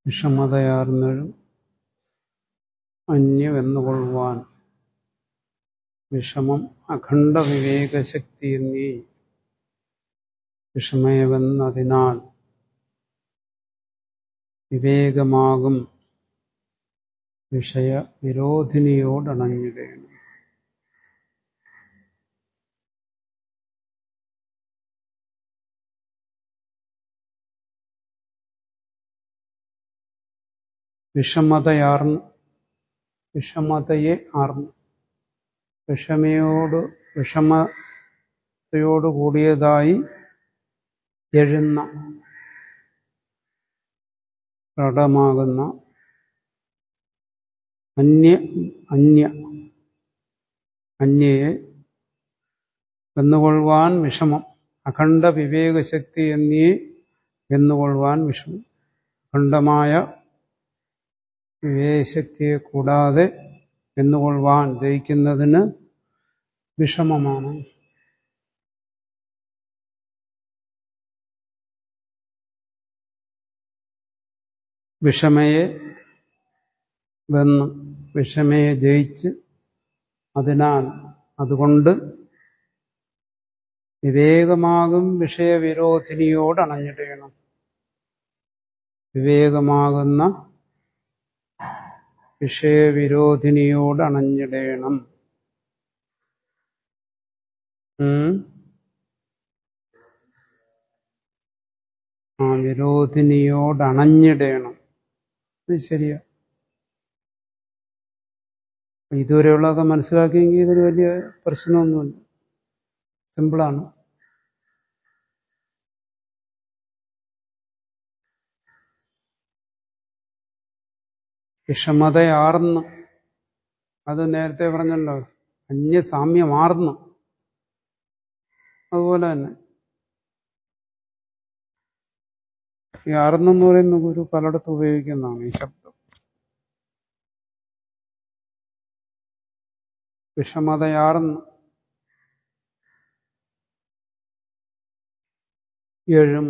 വിഷമതയാർന്നഴും അന്യമെന്നുകൊള്ളുവാൻ വിഷമം അഖണ്ഡ വിവേകശക്തി എന്നീ വിഷമയമെന്നതിനാൽ വിവേകമാകും വിഷയ വിരോധിനിയോടണഞ്ഞിടേണം വിഷമതയാർന്ന് വിഷമതയെ ആർന്ന് വിഷമയോട് വിഷമതയോട് കൂടിയതായി എഴുന്ന പ്രകടമാകുന്ന അന്യ അന്യ അന്യയെ വെന്നുകൊള്ളുവാൻ വിഷമം അഖണ്ഡ വിവേകശക്തി എന്നീ വെന്നുകൊള്ളുവാൻ വിഷമം അഖണ്ഡമായ വിവേകശക്തിയെ കൂടാതെ വെന്നുകൊള്ളുവാൻ ജയിക്കുന്നതിന് വിഷമമാണ് വിഷമയെ വെന്ന് വിഷമയെ ജയിച്ച് അതിനാൽ അതുകൊണ്ട് വിവേകമാകും വിഷയവിരോധിനിയോട് അണഞ്ഞിടയണം വിവേകമാകുന്ന വിഷയവിരോധിനിയോട് അണഞ്ഞിടയണം ആ വിരോധിനിയോട് അണഞ്ഞിടയണം ഇത് ശരിയാ ഇതുവരെയുള്ളതൊക്കെ മനസ്സിലാക്കിയെങ്കിൽ ഇതിന് വലിയ പ്രശ്നമൊന്നുമില്ല സിമ്പിളാണ് വിഷമതയാർന്ന് അത് നേരത്തെ പറഞ്ഞല്ലോ അന്യസാമ്യമാർന്ന് അതുപോലെ തന്നെ ഈ ആർന്നെന്ന് പറയുന്ന ഗുരു പലയിടത്തും ഉപയോഗിക്കുന്നതാണ് ഈ ശബ്ദം വിഷമതയാർന്ന് എഴും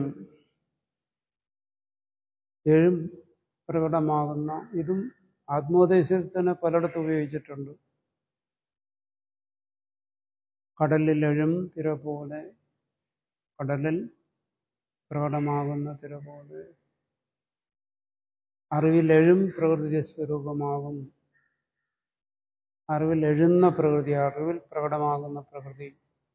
എഴും പ്രകടമാകുന്ന ഇതും ആത്മോപദേശത്തിന് പലയിടത്തും ഉപയോഗിച്ചിട്ടുണ്ട് കടലിൽ എഴും തിര പോലെ കടലിൽ പ്രകടമാകുന്ന തിര പോലെ അറിവിലെഴും പ്രകൃതി സ്വരൂപമാകും അറിവിൽ എഴുന്ന പ്രകൃതി അറിവിൽ പ്രകടമാകുന്ന പ്രകൃതി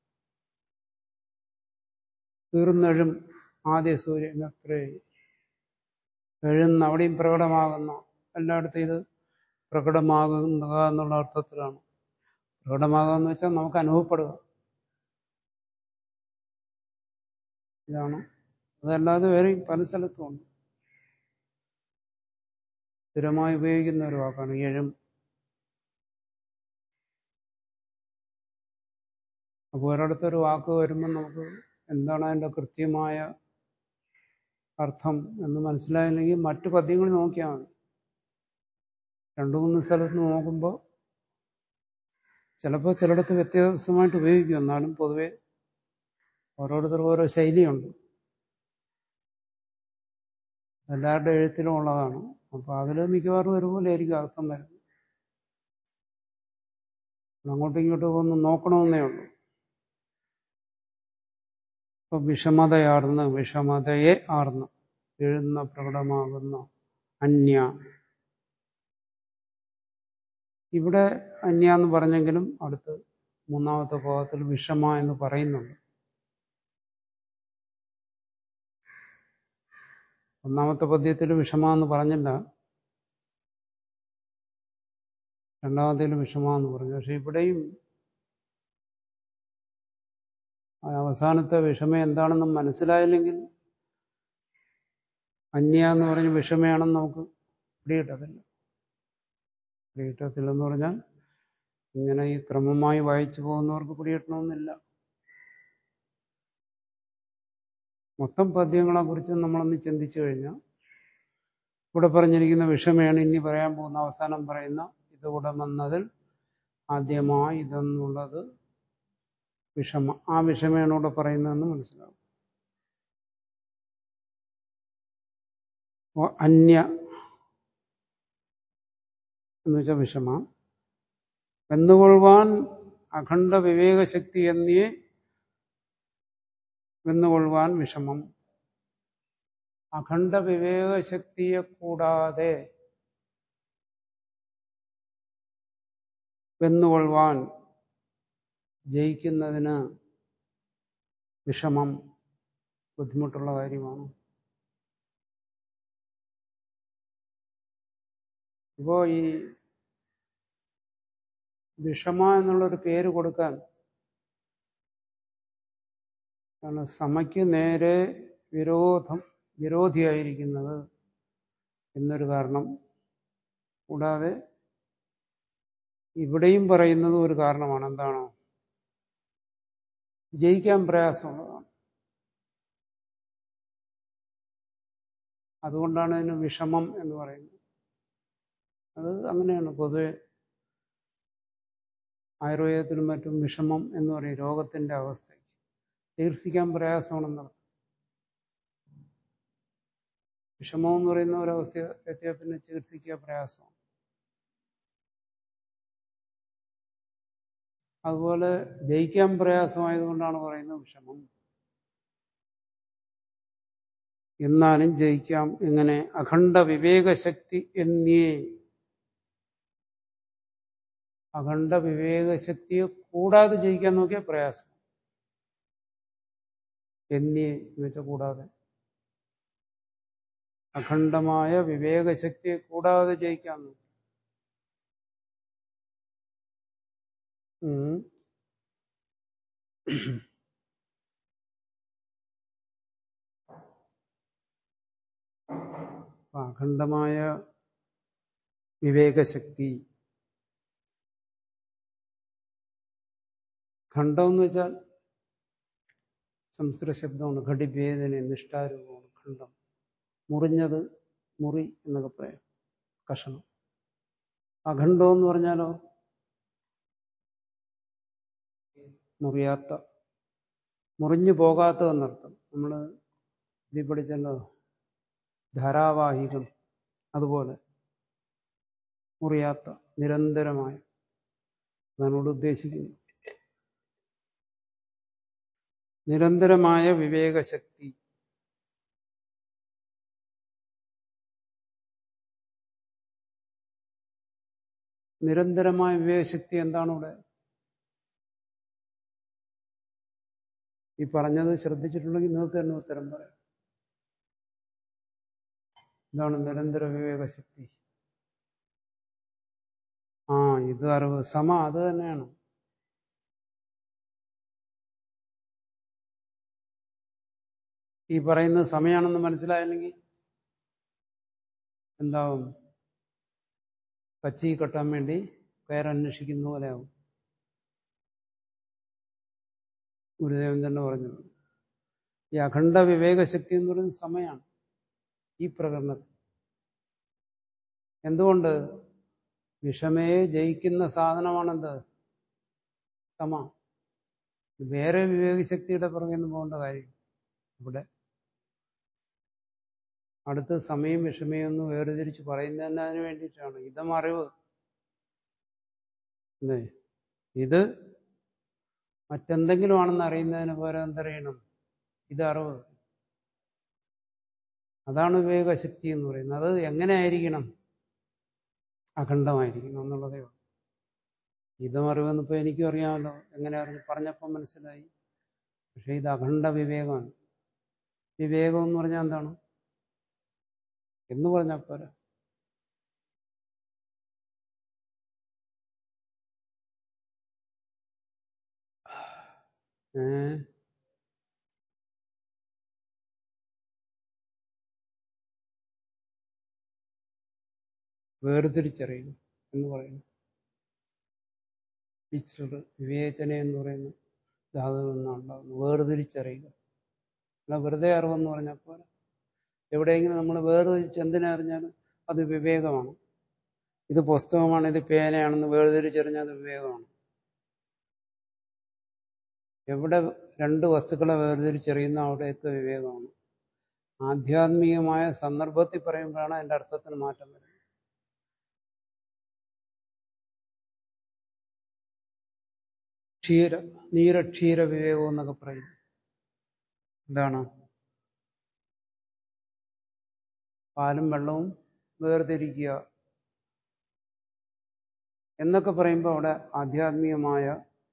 തീർന്നെഴും ആദ്യ സൂര്യൻ അത്രേ എഴുന്ന അവിടെയും പ്രകടമാകുന്ന എല്ലായിടത്തും ഇത് പ്രകടമാകുക എന്നുള്ള അർത്ഥത്തിലാണ് പ്രകടമാകുക എന്ന് വെച്ചാൽ നമുക്ക് അനുഭവപ്പെടുക ഇതാണ് അതല്ലാതെ വേറെ പല സ്ഥലത്തും ഉണ്ട് സ്ഥിരമായി ഉപയോഗിക്കുന്ന ഒരു വാക്കാണ് എഴും അപ്പോൾ ഒരിടത്തൊരു വാക്ക് വരുമ്പോൾ നമുക്ക് എന്താണ് അതിൻ്റെ കൃത്യമായ അർത്ഥം എന്ന് മനസ്സിലായില്ലെങ്കിൽ മറ്റു പദ്യങ്ങൾ നോക്കിയാൽ മതി രണ്ടു മൂന്ന് സ്ഥലത്ത് നോക്കുമ്പോൾ ചിലപ്പോൾ ചിലയിടത്ത് വ്യത്യാസമായിട്ട് ഉപയോഗിക്കും എന്നാലും പൊതുവെ ഓരോരുത്തർക്കും ഓരോ ശൈലിയുണ്ട് എല്ലാവരുടെ എഴുത്തിലും ഉള്ളതാണ് അപ്പോൾ അതിൽ മിക്കവാറും ഒരുപോലെ ആയിരിക്കും അർത്ഥം വരുന്നത് അങ്ങോട്ടും ഇങ്ങോട്ടും ഒന്ന് നോക്കണമെന്നേ ഉള്ളൂ ഇപ്പൊ വിഷമതയാർന്ന് വിഷമതയെ ആർന്ന് എഴുന്ന പ്രകടമാകുന്ന അന്യ ഇവിടെ അന്യ എന്ന് പറഞ്ഞെങ്കിലും അടുത്ത് മൂന്നാമത്തെ ഭാഗത്തിൽ വിഷമ എന്ന് പറയുന്നുണ്ട് ഒന്നാമത്തെ പദ്യത്തിൽ വിഷമ എന്ന് പറഞ്ഞില്ല രണ്ടാമത്തേൽ വിഷമ എന്ന് പറഞ്ഞു പക്ഷെ ഇവിടെയും അവസാനത്തെ വിഷമ എന്താണെന്ന് മനസ്സിലായില്ലെങ്കിൽ അന്യ എന്ന് പറഞ്ഞ് വിഷമയാണെന്ന് നമുക്ക് പിടികിട്ടത്തില്ല പിടികിട്ടത്തില്ലെന്ന് പറഞ്ഞാൽ ഇങ്ങനെ ഈ ക്രമമായി വായിച്ചു പോകുന്നവർക്ക് പിടികിട്ടണമെന്നില്ല മൊത്തം പദ്യങ്ങളെക്കുറിച്ച് നമ്മളൊന്ന് ചിന്തിച്ചു കഴിഞ്ഞാൽ ഇവിടെ പറഞ്ഞിരിക്കുന്ന വിഷമയാണ് ഇനി പറയാൻ പോകുന്ന അവസാനം പറയുന്ന ഇതുകൂടെ വന്നതിൽ ആദ്യമായി ഇതെന്നുള്ളത് വിഷമ ആ വിഷമയാണ് ഇവിടെ പറയുന്നതെന്ന് മനസ്സിലാവും അന്യ എന്ന് വെച്ചാൽ വിഷമ വെന്നുകൊള്ളുവാൻ അഖണ്ഡ വിവേകശക്തി എന്നീ വെന്നുകൊള്ളുവാൻ വിഷമം അഖണ്ഡ വിവേകശക്തിയെ കൂടാതെ വെന്നുകൊള്ളുവാൻ ജയിക്കുന്നതിന് വിഷമം ബുദ്ധിമുട്ടുള്ള കാര്യമാണ് ഇപ്പോ ഈ വിഷമ എന്നുള്ളൊരു പേര് കൊടുക്കാൻ കാരണം സമയ്ക്ക് നേരെ വിരോധം വിരോധിയായിരിക്കുന്നത് എന്നൊരു കാരണം കൂടാതെ ഇവിടെയും പറയുന്നത് ഒരു കാരണമാണ് എന്താണോ ജയിക്കാൻ പ്രയാസമുള്ളതാണ് അതുകൊണ്ടാണ് ഇതിന് വിഷമം എന്ന് പറയുന്നത് അത് അങ്ങനെയാണ് പൊതുവെ ആയുർവേദത്തിലും മറ്റും വിഷമം എന്ന് പറയും രോഗത്തിന്റെ അവസ്ഥ ചികിത്സിക്കാൻ പ്രയാസമാണെന്നർത്ഥം വിഷമം എന്ന് പറയുന്ന ഒരവസ്ഥ എത്തിയാൽ പിന്നെ ചികിത്സിക്കുക പ്രയാസമാണ് അതുപോലെ ജയിക്കാൻ പ്രയാസമായതുകൊണ്ടാണ് പറയുന്നത് വിഷമം എന്നാലും ജയിക്കാം എങ്ങനെ അഖണ്ഡ വിവേകശക്തി എന്നീ അഖണ്ഡ വിവേകശക്തിയെ കൂടാതെ ജയിക്കാൻ നോക്കിയാൽ പ്രയാസം എന്നീ എന്ന് വെച്ചാൽ കൂടാതെ അഖണ്ഡമായ വിവേകശക്തിയെ കൂടാതെ ജയിക്കാൻ നോക്കി ഉം. അപ്പൊ അഖണ്ഡമായ വിവേകശക്തി ഖണ്ഡം എന്ന് വെച്ചാൽ സംസ്കൃത ശബ്ദമാണ് ഘടിഭേദന നിഷ്ഠാരൂപമാണ് ഖണ്ഡം മുറിഞ്ഞത് മുറി എന്നൊക്കെ പറയാം കഷണം അഖണ്ഡം എന്ന് പറഞ്ഞാലോ മുറിയാത്ത മുറിഞ്ഞു പോകാത്തതെന്നർത്ഥം നമ്മൾ ഇതിൽ പഠിച്ചല്ലോ ധാരാവാഹികം അതുപോലെ മുറിയാത്ത നിരന്തരമായ അതാണ് ഇവിടെ ഉദ്ദേശിക്കുന്നത് നിരന്തരമായ വിവേകശക്തി നിരന്തരമായ വിവേകശക്തി എന്താണ് ഇവിടെ ഈ പറഞ്ഞത് ശ്രദ്ധിച്ചിട്ടുണ്ടെങ്കിൽ നിങ്ങൾക്ക് തന്നെ ഉത്തരം പറയാം എന്താണ് നിരന്തര വിവേകശക്തി ആ ഇത് അറിവ് സമ അത് തന്നെയാണ് ഈ പറയുന്നത് സമയാണെന്ന് മനസ്സിലായില്ലെങ്കിൽ എന്താവും കച്ചി കെട്ടാൻ വേണ്ടി കയറന്വേഷിക്കുന്ന പോലെയാവും ഗുരുദേവൻ തന്നെ പറഞ്ഞു ഈ അഖണ്ഡ വിവേകശക്തി എന്ന് പറയുന്നത് സമയാണ് ഈ പ്രകരണത്തിൽ എന്തുകൊണ്ട് വിഷമയെ ജയിക്കുന്ന സാധനമാണെന്ത് സമ വേറെ വിവേകശക്തിയുടെ പുറകെ ഒന്നും പോകേണ്ട കാര്യം ഇവിടെ അടുത്ത് സമയം വിഷമയും ഒന്ന് വേർതിരിച്ച് പറയുന്നതന്നെ അതിന് വേണ്ടിയിട്ടാണ് ഇതം അറിവ് അല്ലേ ഇത് മറ്റെന്തെങ്കിലും ആണെന്ന് അറിയുന്നതിന് പകരം എന്തറിയണം ഇത് അറിവ് അതാണ് വിവേകശക്തി എന്ന് പറയുന്നത് അത് എങ്ങനെ ആയിരിക്കണം അഖണ്ഡമായിരിക്കണം എന്നുള്ളതേ ഉള്ളൂ ഇതം അറിവെന്ന് ഇപ്പോൾ എനിക്കും അറിയാമല്ലോ എങ്ങനെ അറിഞ്ഞു പറഞ്ഞപ്പോൾ മനസ്സിലായി പക്ഷേ ഇത് അഖണ്ഡ വിവേകമാണ് വിവേകം എന്ന് പറഞ്ഞാൽ എന്താണ് എന്ന് പറഞ്ഞാൽ പോരാ ഏ വേർതിരിച്ചറിയുക എന്ന് പറയുന്നു വിശ്രുത വിവേചന എന്ന് പറയുന്ന ധാതുവിൽ നിന്നാണ് ഉണ്ടാകുന്നത് വേർതിരിച്ചറിയുക അല്ല വെറുതെ അറിവെന്ന് പറഞ്ഞാൽ പോലെ എവിടെയെങ്കിലും നമ്മൾ വേർതിരിച്ച് എന്തിനെ അറിഞ്ഞാലും അത് വിവേകമാണ് ഇത് പുസ്തകമാണ് ഇത് പേനയാണെന്ന് വേർതിരിച്ചറിഞ്ഞാൽ അത് വിവേകമാണ് എവിടെ രണ്ട് വസ്തുക്കളെ വേർതിരിച്ചറിയുന്ന അവിടെയൊക്കെ വിവേകമാണ് ആധ്യാത്മികമായ സന്ദർഭത്തിൽ പറയുമ്പോഴാണ് അതിൻ്റെ അർത്ഥത്തിന് മാറ്റം വരുന്നത് ക്ഷീര നീരക്ഷീര വിവേകം എന്നൊക്കെ പറയും എന്താണ് പാലും വെള്ളവും വേർതിരിക്കുക എന്നൊക്കെ പറയുമ്പോൾ അവിടെ ആധ്യാത്മികമായ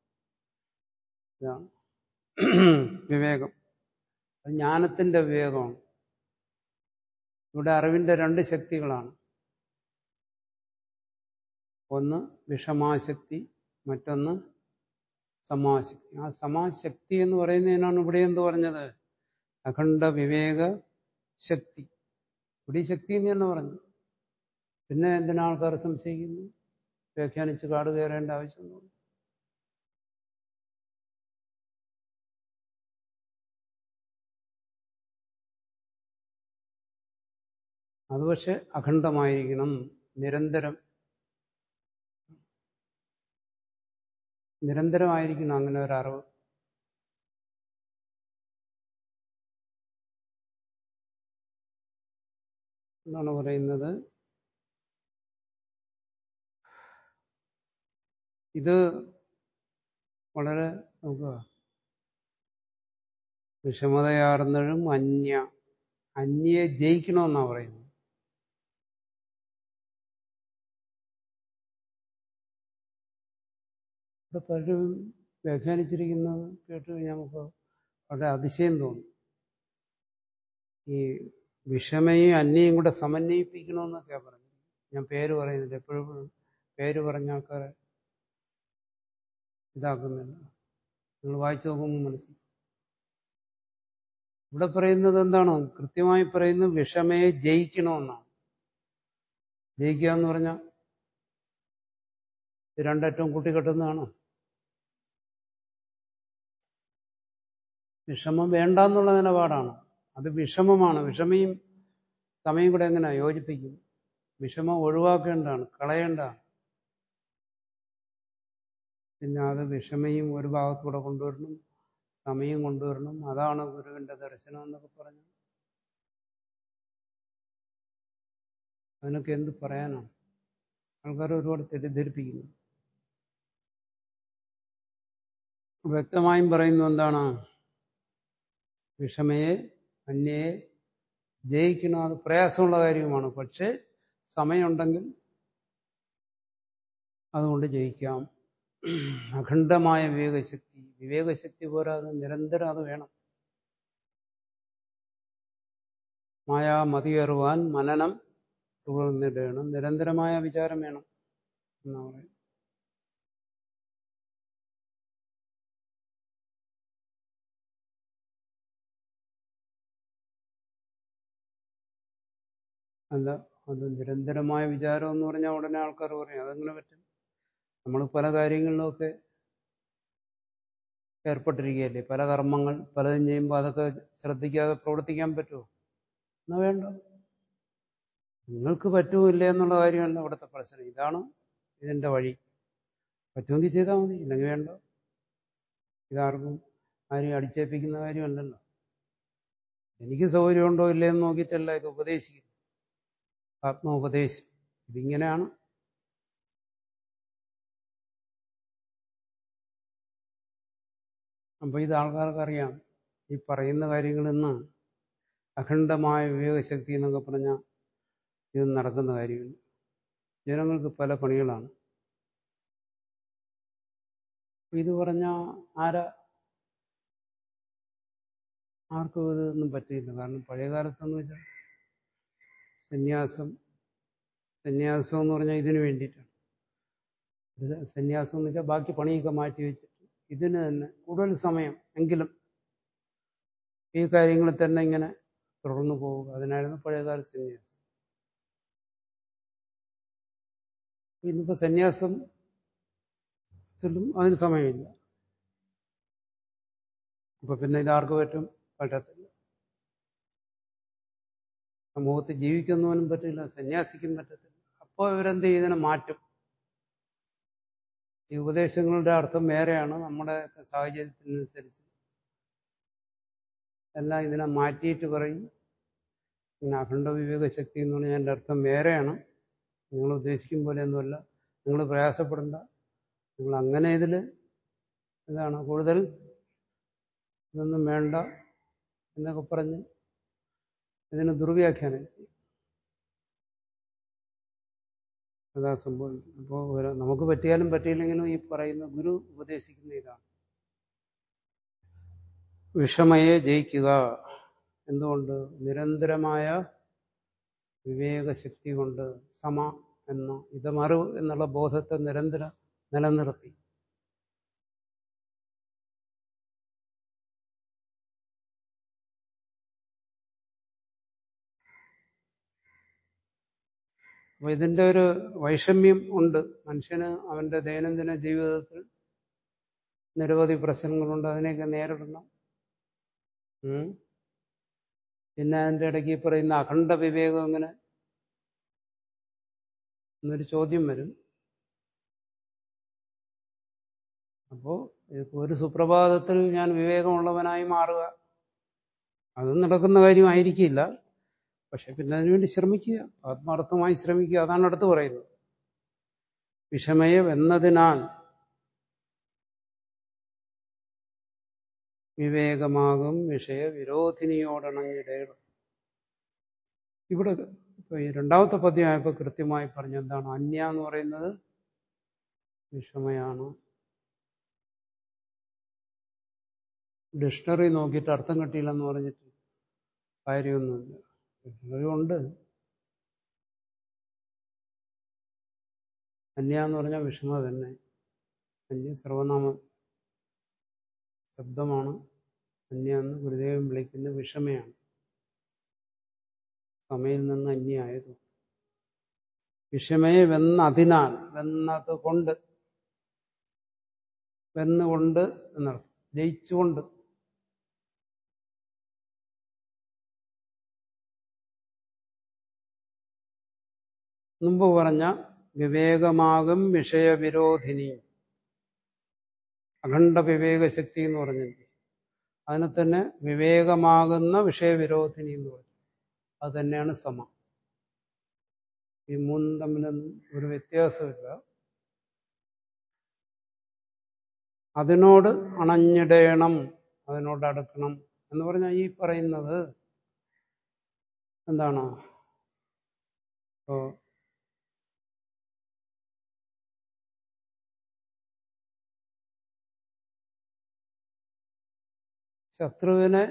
ഇതാണ് വിവേകം അത് ജ്ഞാനത്തിന്റെ വിവേകമാണ് ഇവിടെ അറിവിന്റെ രണ്ട് ശക്തികളാണ് ഒന്ന് വിഷമാശക്തി മറ്റൊന്ന് സമാശക്തി ആ സമാശക്തി എന്ന് പറയുന്നതിനാണ് ഇവിടെ എന്ത് പറഞ്ഞത് അഖണ്ഡ വിവേക ശക്തി ഇവിടെ ഈ ശക്തി എന്ന് തന്നെ പറഞ്ഞു പിന്നെ എന്തിനാ ആൾക്കാർ സംശയിക്കുന്നു വ്യാഖ്യാനിച്ച് കാട് കയറേണ്ട ആവശ്യമൊന്നും അത് പക്ഷെ അഖണ്ഡമായിരിക്കണം നിരന്തരം നിരന്തരമായിരിക്കണം അങ്ങനെ ഒരു അറിവ് എന്താണ് പറയുന്നത് ഇത് വളരെ നോക്കുക വിഷമതയാർന്നഴും അന്യ അന്യയെ ജയിക്കണമെന്നാണ് പറയുന്നത് ഇവിടെ പലരും വ്യാഖ്യാനിച്ചിരിക്കുന്നത് കേട്ട് കഴിഞ്ഞാൽ നമുക്ക് വളരെ അതിശയം തോന്നും ഈ വിഷമയും അന്യയും കൂടെ സമന്വയിപ്പിക്കണമെന്നൊക്കെയാണ് പറഞ്ഞത് ഞാൻ പേര് പറയുന്നില്ല എപ്പോഴും പേര് പറഞ്ഞ ആൾക്കാരെ ഇതാക്കുന്നില്ല നിങ്ങൾ വായിച്ചു നോക്കുമ്പോൾ മനസ്സിലാവും ഇവിടെ പറയുന്നത് എന്താണ് കൃത്യമായി പറയുന്നത് വിഷമയെ ജയിക്കണമെന്നാണ് ജയിക്കുക എന്ന് പറഞ്ഞാൽ ഇത് രണ്ടറ്റവും കൂട്ടിക്കെട്ടുന്നതാണോ വിഷമം വേണ്ട എന്നുള്ള നിലപാടാണ് അത് വിഷമമാണ് വിഷമയും സമയം കൂടെ എങ്ങനെ യോജിപ്പിക്കും വിഷമം ഒഴിവാക്കേണ്ടതാണ് കളയേണ്ടതാണ് പിന്നെ അത് വിഷമയും ഒരു ഭാഗത്തൂടെ കൊണ്ടുവരണം സമയം കൊണ്ടുവരണം അതാണ് ഗുരുവിന്റെ ദർശനം എന്നൊക്കെ പറഞ്ഞു അതിനൊക്കെ എന്ത് പറയാനാണ് ആൾക്കാർ ഒരുപാട് തെറ്റിദ്ധരിപ്പിക്കുന്നു വ്യക്തമായും പറയുന്നു എന്താണ് വിഷമയെ അന്യയെ ജയിക്കണം അത് പ്രയാസമുള്ള കാര്യവുമാണ് പക്ഷേ സമയമുണ്ടെങ്കിൽ അതുകൊണ്ട് ജയിക്കാം അഖണ്ഡമായ വിവേകശക്തി വിവേകശക്തി പോരാതെ നിരന്തരം അത് വേണം മായാ മതിയേറുവാൻ മനനം തുടർന്നിടണം നിരന്തരമായ വിചാരം വേണം എന്നാ പറയുന്നത് അല്ല അത് നിരന്തരമായ വിചാരം എന്ന് പറഞ്ഞാൽ ഉടനെ ആൾക്കാർ പറയും അതെങ്ങനെ പറ്റും നമ്മൾ പല കാര്യങ്ങളിലുമൊക്കെ ഏർപ്പെട്ടിരിക്കുകയല്ലേ പല കർമ്മങ്ങൾ പലതും ചെയ്യുമ്പോൾ അതൊക്കെ ശ്രദ്ധിക്കാതെ പ്രവർത്തിക്കാൻ പറ്റുമോ എന്നാ വേണ്ട നിങ്ങൾക്ക് പറ്റുമില്ല എന്നുള്ള കാര്യമല്ല ഇവിടുത്തെ പ്രശ്നം ഇതാണ് ഇതിൻ്റെ വഴി പറ്റുമെങ്കിൽ ചെയ്താൽ മതി ഇല്ലെങ്കിൽ വേണ്ട ഇതാർക്കും ആരെയും അടിച്ചേൽപ്പിക്കുന്ന കാര്യമല്ലല്ലോ എനിക്ക് സൗകര്യമുണ്ടോ ഇല്ലയെന്ന് നോക്കിയിട്ടല്ല ഇത് ഉപദേശിക്കുന്നത് ആത്മോപദേശം ഇതിങ്ങനെയാണ് അപ്പോൾ ഇത് ആൾക്കാർക്ക് അറിയാം ഈ പറയുന്ന കാര്യങ്ങളിൽ നിന്ന് അഖണ്ഡമായ വിവേകശക്തി എന്നൊക്കെ പറഞ്ഞാൽ ഇത് നടക്കുന്ന കാര്യമില്ല ജനങ്ങൾക്ക് പല പണികളാണ് ഇത് പറഞ്ഞാൽ ആരാ ആർക്കും ഇതൊന്നും പറ്റിയില്ല കാരണം പഴയ കാലത്തെന്ന് വെച്ചാൽ സന്യാസം സന്യാസം എന്ന് പറഞ്ഞാൽ ഇതിനു വേണ്ടിയിട്ടാണ് ഇത് സന്യാസം എന്ന് വെച്ചാൽ ബാക്കി പണിയൊക്കെ മാറ്റി വെച്ചിട്ട് ഇതിന് തന്നെ കൂടുതൽ സമയം എങ്കിലും ഈ കാര്യങ്ങളിൽ തന്നെ ഇങ്ങനെ തുടർന്നു പോവുക അതിനായിരുന്നു പഴയകാല സന്യാസം ഇന്നിപ്പോൾ സന്യാസത്തിലും അതിന് സമയമില്ല അപ്പൊ പിന്നെ ഇതാർക്ക് പറ്റും പറ്റത്തില്ല സമൂഹത്തിൽ ജീവിക്കുന്നവനും പറ്റില്ല സന്യാസിക്കും പറ്റത്തില്ല അപ്പോൾ ഇവരെന്ത് ചെയ്യും ഇതിനെ മാറ്റും ഈ ഉപദേശങ്ങളുടെ അർത്ഥം വേറെയാണ് നമ്മുടെ സാഹചര്യത്തിനനുസരിച്ച് എല്ലാം ഇതിനെ മാറ്റിയിട്ട് പറയും പിന്നെ അഖണ്ഡ വിവേകശക്തി എന്ന് പറഞ്ഞാൽ എൻ്റെ അർത്ഥം വേറെയാണ് നിങ്ങൾ ഉദ്ദേശിക്കും പോലെയൊന്നുമല്ല നിങ്ങൾ പ്രയാസപ്പെടണ്ട നിങ്ങൾ അങ്ങനെ ഇതിൽ ഇതാണ് കൂടുതൽ ഇതൊന്നും വേണ്ട എന്നൊക്കെ പറഞ്ഞ് ഇതിന് ദുർവ്യാഖ്യാനം ചെയ്യും അതാ സംഭവിക്കും അപ്പോൾ നമുക്ക് പറ്റിയാലും പറ്റിയില്ലെങ്കിലും ഈ പറയുന്ന ഗുരു ഉപദേശിക്കുന്ന ഇതാണ് വിഷമയെ ജയിക്കുക എന്തുകൊണ്ട് നിരന്തരമായ വിവേകശക്തി കൊണ്ട് സമ എന്ന ഇതമറിവ് എന്നുള്ള ബോധത്തെ നിരന്തരം നിലനിർത്തി അപ്പൊ ഇതിന്റെ ഒരു വൈഷമ്യം ഉണ്ട് മനുഷ്യന് അവന്റെ ദൈനംദിന ജീവിതത്തിൽ നിരവധി പ്രശ്നങ്ങളുണ്ട് അതിനെയൊക്കെ നേരിടണം ഉം. പിന്നെ അതിന്റെ ഇടയ്ക്ക് ഈ പറയുന്ന അഖണ്ഡ വിവേകം എങ്ങനെ എന്നൊരു ചോദ്യം വരും അപ്പോ ഇതിപ്പോ ഒരു സുപ്രഭാതത്തിൽ ഞാൻ വിവേകമുള്ളവനായി മാറുക അതും നടക്കുന്ന കാര്യമായിരിക്കില്ല പക്ഷെ പിന്നെ അതിനുവേണ്ടി ശ്രമിക്കുക ആത്മാർത്ഥമായി ശ്രമിക്കുക അതാണ് അടുത്ത് പറയുന്നത് വിഷമയം എന്നതിനാൽ വിവേകമാകും വിഷയ വിരോധിനിയോടണഞ്ഞിടേണം ഇവിടെ ഇപ്പൊ ഈ രണ്ടാമത്തെ പദ്യമായപ്പോൾ കൃത്യമായി പറഞ്ഞു എന്താണ് അന്യ എന്ന് പറയുന്നത് വിഷമയാണ് ഡിക്ഷണറി നോക്കിയിട്ട് അർത്ഥം കിട്ടിയില്ലെന്ന് പറഞ്ഞിട്ട് കാര്യമൊന്നുമില്ല ഡിക്ഷണറി ഉണ്ട് അന്യ എന്ന് പറഞ്ഞാൽ വിഷമ തന്നെ അന്യ സർവനാമ ശബ്ദമാണ് അന്യ എന്ന് ഗുരുദേവൻ വിളിക്കുന്ന വിഷമയാണ് സമയിൽ നിന്ന് അന്യായത് വിഷമയെ വെന്നതിനാൽ വെന്നത് കൊണ്ട് വെന്നുകൊണ്ട് എന്നർത്ഥം ജയിച്ചുകൊണ്ട് മുമ്പ് പറഞ്ഞ വിവേകമാകും വിഷയവിരോധിനി അഖണ്ഡ വിവേകശക്തി എന്ന് പറഞ്ഞില്ലേ അതിനെ തന്നെ വിവേകമാകുന്ന വിഷയവിരോധിനി എന്ന് പറഞ്ഞു അത് തന്നെയാണ് സമ ഈ മൂന്നും തമ്മിലൊന്നും ഒരു വ്യത്യാസമില്ല അതിനോട് അണഞ്ഞിടേണം അതിനോട് അടുക്കണം എന്ന് പറഞ്ഞാൽ ഈ പറയുന്നത് എന്താണ് ഇപ്പോ ശത്രുവിനെ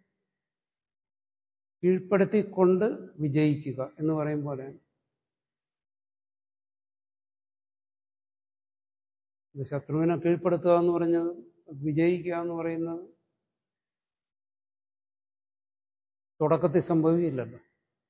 കീഴ്പ്പെടുത്തിക്കൊണ്ട് വിജയിക്കുക എന്ന് പറയും പോലെയാണ് ഇത് ശത്രുവിനെ കീഴ്പ്പെടുത്തുക എന്ന് പറഞ്ഞത് വിജയിക്കുക എന്ന് പറയുന്നത് തുടക്കത്തിൽ സംഭവിക്കില്ലല്ലോ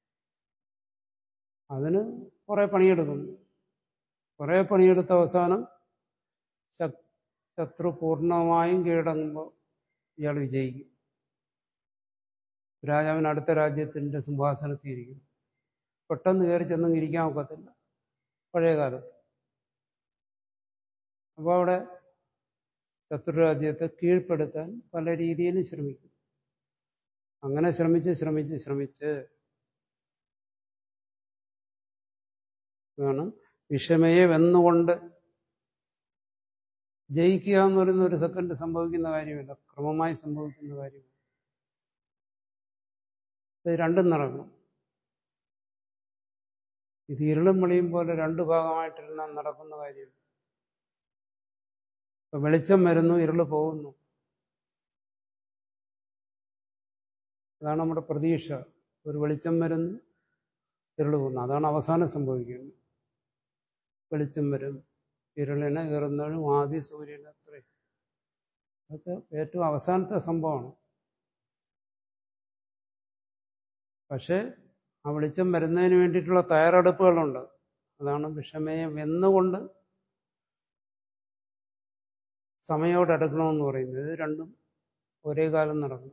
അതിന് കുറെ പണിയെടുക്കും കുറെ പണിയെടുത്ത അവസാനം ശ- ശത്രു പൂർണ്ണമായും കീഴടങ്ങുമ്പോൾ ഇയാൾ വിജയിക്കും രാജാവിന് അടുത്ത രാജ്യത്തിന്റെ സിംഹാസനത്തിൽ ഇരിക്കും പെട്ടെന്ന് കയറി ചെന്നും ഇരിക്കാൻ ഒക്കത്തില്ല പഴയ കാലത്ത് അപ്പോൾ അവിടെ ശത്രുരാജ്യത്തെ കീഴ്പ്പെടുത്താൻ പല രീതിയിലും ശ്രമിക്കും അങ്ങനെ ശ്രമിച്ച് ശ്രമിച്ച് ശ്രമിച്ച് ആണ് വിഷമയെ വെന്നുകൊണ്ട് ജയിക്കുക എന്ന് പറയുന്ന ഒരു സെക്കൻഡ് സംഭവിക്കുന്ന കാര്യമില്ല ക്രമമായി സംഭവിക്കുന്ന കാര്യമാണ് ഇത് രണ്ടും നടക്കണം ഇത് ഇരുളും വെളിയും പോലെ രണ്ട് ഭാഗമായിട്ടിരുന്നാൽ നടക്കുന്ന കാര്യമില്ല ഇപ്പൊ വെളിച്ചം വരുന്നു ഇരുള് പോകുന്നു അതാണ് നമ്മുടെ പ്രതീക്ഷ ഒരു വെളിച്ചം വരുന്നു ഇരുള് പോകുന്നു അതാണ് അവസാനം സംഭവിക്കുന്നത് വെളിച്ചം വരും ഇരുളിനെ കയറുന്നതും ആദ്യ സൂര്യൻ അത്രയും അതൊക്കെ ഏറ്റവും അവസാനത്തെ സംഭവമാണ് പക്ഷേ ആ വെളിച്ചം വരുന്നതിന് വേണ്ടിയിട്ടുള്ള തയ്യാറെടുപ്പുകളുണ്ട് അതാണ് വിഷമയെ വെന്നുകൊണ്ട് സമയോടടുക്കണമെന്ന് പറയുന്നത് ഇത് രണ്ടും ഒരേ കാലം നടക്കും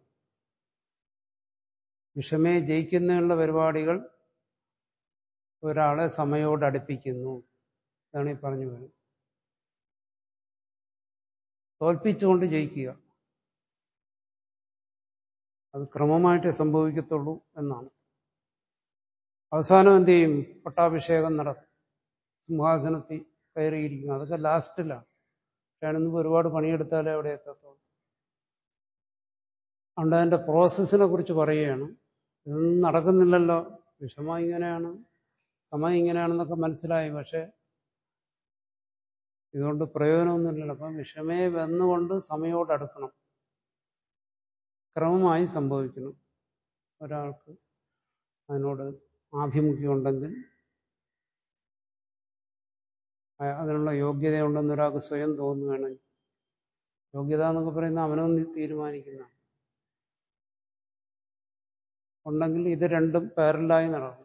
വിഷമയെ ജയിക്കുന്നതിനുള്ള പരിപാടികൾ ഒരാളെ സമയോടടുപ്പിക്കുന്നു ഇതാണ് ഈ പറഞ്ഞു വരുന്നത് തോൽപ്പിച്ചുകൊണ്ട് ജയിക്കുക അത് ക്രമമായിട്ടേ സംഭവിക്കത്തുള്ളൂ എന്നാണ് അവസാനം എന്ത് ചെയ്യും പട്ടാഭിഷേകം നടക്കും സിംഹാസനത്തിൽ കയറിയിരിക്കും അതൊക്കെ ലാസ്റ്റിലാണ് പക്ഷെ അതിന് ഒരുപാട് പണിയെടുത്താലേ അവിടെ എത്തത്തുള്ളൂ അതുകൊണ്ട് അതിൻ്റെ പ്രോസസ്സിനെ കുറിച്ച് പറയുകയാണ് ഇതൊന്നും നടക്കുന്നില്ലല്ലോ വിഷമം ഇങ്ങനെയാണ് സമയം ഇങ്ങനെയാണെന്നൊക്കെ മനസ്സിലായി പക്ഷെ ഇതുകൊണ്ട് പ്രയോജനമൊന്നുമില്ലല്ലോ അപ്പം വിഷമയെ വന്നുകൊണ്ട് സമയോട് അടുക്കണം ക്രമമായി സംഭവിക്കണം ഒരാൾക്ക് അതിനോട് ആഭിമുഖ്യം ഉണ്ടെങ്കിൽ അതിനുള്ള യോഗ്യതയുണ്ടെന്ന് ഒരാൾക്ക് സ്വയം തോന്നുകയാണെങ്കിൽ യോഗ്യത എന്നൊക്കെ പറയുന്നത് അവനൊന്ന് തീരുമാനിക്കുന്ന ഉണ്ടെങ്കിൽ ഇത് രണ്ടും പാരലായി നടക്കും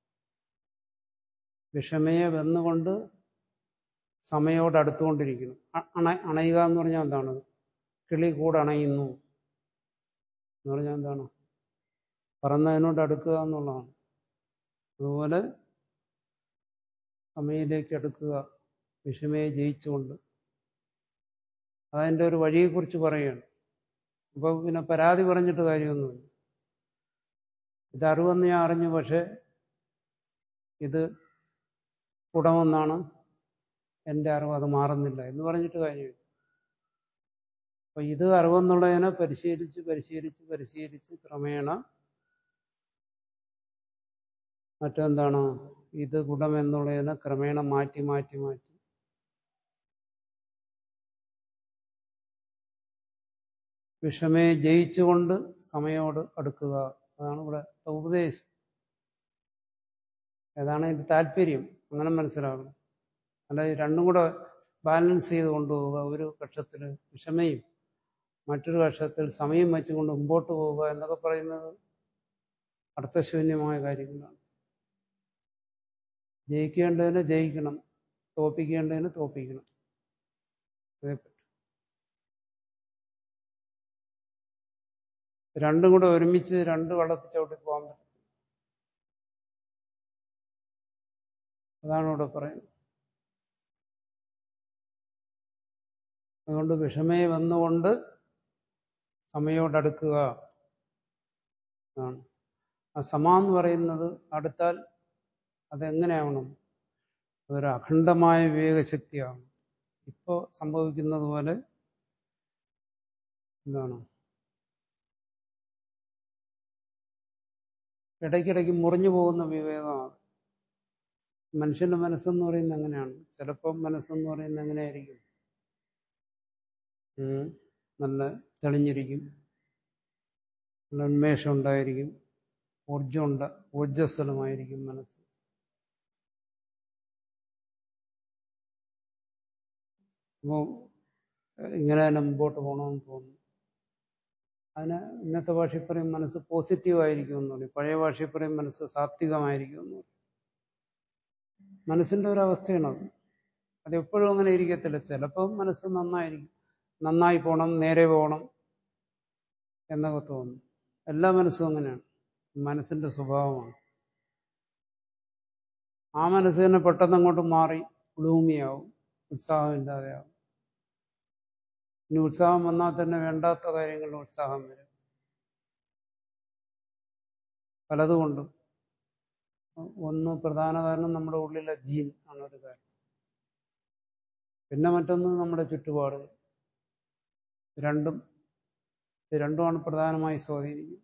വിഷമയെ വന്നുകൊണ്ട് സമയോട് അടുത്തുകൊണ്ടിരിക്കണം അണ അണയുക എന്ന് പറഞ്ഞാൽ എന്താണ് കിളി കൂടെ അണയുന്നു എന്ന് പറഞ്ഞാൽ എന്താണ് പറന്നതിനോട് അടുക്കുക എന്നുള്ളതാണ് അതുപോലെ സമയിലേക്ക് അടുക്കുക വിഷമയെ ജയിച്ചുകൊണ്ട് അതതിൻ്റെ ഒരു വഴിയെക്കുറിച്ച് പറയുകയാണ് അപ്പോൾ പിന്നെ പരാതി പറഞ്ഞിട്ട് കാര്യമൊന്നുമില്ല ഇത് അറിവെന്ന് ഞാൻ അറിഞ്ഞു പക്ഷെ ഇത് കുടമെന്നാണ് എൻ്റെ അറിവ് അത് മാറുന്നില്ല എന്ന് പറഞ്ഞിട്ട് കാര്യമില്ല അപ്പൊ ഇത് അറിവെന്നുള്ളതിനെ പരിശീലിച്ച് പരിശീലിച്ച് പരിശീലിച്ച് ക്രമേണ മറ്റെന്താണ് ഇത് ഗുണം എന്നുള്ളതിനെ ക്രമേണ മാറ്റി മാറ്റി മാറ്റി വിഷമയെ ജയിച്ചുകൊണ്ട് സമയോട് അടുക്കുക അതാണ് ഇവിടെ ഉപദേശം ഏതാണ് ഇതിന്റെ താല്പര്യം അങ്ങനെ മനസ്സിലാക്കണം അല്ല രണ്ടും കൂടെ ബാലൻസ് ചെയ്ത് കൊണ്ടുപോവുക ഒരു പക്ഷത്തിൽ വിഷമയും മറ്റൊരു പക്ഷത്തിൽ സമയം വെച്ചുകൊണ്ട് മുമ്പോട്ട് പോവുക എന്നൊക്കെ പറയുന്നത് അർത്ഥശൂന്യമായ കാര്യങ്ങളാണ് ജയിക്കേണ്ടതിന് ജയിക്കണം തോപ്പിക്കേണ്ടതിന് തോപ്പിക്കണം അതേപ്പറ്റി രണ്ടും കൂടെ ഒരുമിച്ച് രണ്ട് വള്ളത്തിൽ ചവിട്ടി പോകാൻ പറ്റും അതാണ് ഇവിടെ പറയുന്നത് അതുകൊണ്ട് വിഷമയെ വന്നുകൊണ്ട് സമയോടടുക്കുക ആണ് ആ സമ എന്ന് പറയുന്നത് അടുത്താൽ അതെങ്ങനെയാവണം അതൊരു അഖണ്ഡമായ വിവേകശക്തിയാണ് ഇപ്പോൾ സംഭവിക്കുന്നത് പോലെ എന്താണ് ഇടയ്ക്കിടയ്ക്ക് മുറിഞ്ഞു പോകുന്ന വിവേകമാണ് മനുഷ്യന്റെ മനസ്സെന്ന് പറയുന്നത് അങ്ങനെയാണ് ചിലപ്പോൾ മനസ്സെന്ന് പറയുന്നത് എങ്ങനെയായിരിക്കും നല്ല തെളിഞ്ഞിരിക്കും നല്ല ഉന്മേഷം ഉണ്ടായിരിക്കും ഊർജം ഉണ്ട് ഊർജസ്വലമായിരിക്കും മനസ്സ് അപ്പോൾ ഇങ്ങനെ തന്നെ മുമ്പോട്ട് പോകണമെന്ന് തോന്നുന്നു അതിന് ഇന്നത്തെ ഭാഷയിൽ പറയും മനസ്സ് പോസിറ്റീവ് ആയിരിക്കും എന്ന് പറയും പഴയ ഭാഷയിൽ പറയും മനസ്സ് സാത്വികമായിരിക്കും എന്ന് പറയും മനസ്സിന്റെ ഒരു അവസ്ഥയാണത് അത് എപ്പോഴും അങ്ങനെ ഇരിക്കത്തില്ല ചിലപ്പോൾ മനസ്സ് നന്നായിരിക്കും നന്നായി പോകണം നേരെ പോകണം എന്നൊക്കെ തോന്നും എല്ലാ മനസ്സും അങ്ങനെയാണ് മനസ്സിന്റെ സ്വഭാവമാണ് ആ മനസ്സ് തന്നെ പെട്ടെന്ന് അങ്ങോട്ട് മാറി ഗ്ലൂമിയാവും ഉത്സാഹമില്ലാതെയാവും ഇനി ഉത്സാഹം വന്നാൽ തന്നെ വേണ്ടാത്ത കാര്യങ്ങളിൽ ഉത്സാഹം വരും പലതുകൊണ്ടും ഒന്ന് പ്രധാന കാരണം നമ്മുടെ ഉള്ളിലെ ജീൻ ആണ് ഒരു കാര്യം പിന്നെ മറ്റൊന്ന് നമ്മുടെ ചുറ്റുപാട് രണ്ടും ഇത് രണ്ടുമാണ് പ്രധാനമായി സ്വാധീനിക്കുന്നത്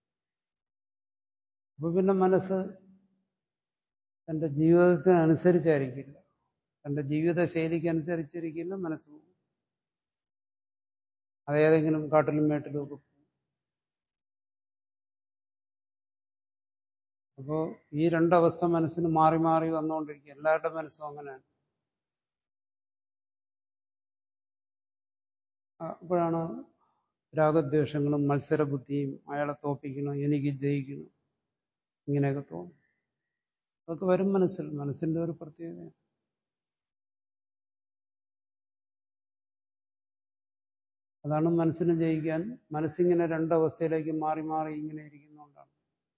അപ്പൊ പിന്നെ മനസ്സ് തൻ്റെ ജീവിതത്തിനനുസരിച്ചായിരിക്കില്ല തൻ്റെ ജീവിത ശൈലിക്ക് അനുസരിച്ചിരിക്കില്ല മനസ്സ് പോകും അതേതെങ്കിലും കാട്ടിലും മേട്ടിലും ഒക്കെ അപ്പോൾ ഈ രണ്ടവസ്ഥ മനസ്സിന് മാറി മാറി വന്നുകൊണ്ടിരിക്കും എല്ലാവരുടെ മനസ്സും അങ്ങനെയാണ് അപ്പോഴാണ് രാഗദ്വേഷങ്ങളും മത്സരബുദ്ധിയും അയാളെ തോപ്പിക്കണം എനിക്ക് ജയിക്കണം ഇങ്ങനെയൊക്കെ തോന്നും അതൊക്കെ വരും മനസ്സിൽ മനസ്സിന്റെ ഒരു പ്രത്യേകത അതാണ് മനസ്സിനെ ജയിക്കാൻ മനസ്സിങ്ങനെ രണ്ടവസ്ഥയിലേക്ക് മാറി മാറി ഇങ്ങനെ ഇരിക്കുന്നതുകൊണ്ടാണ്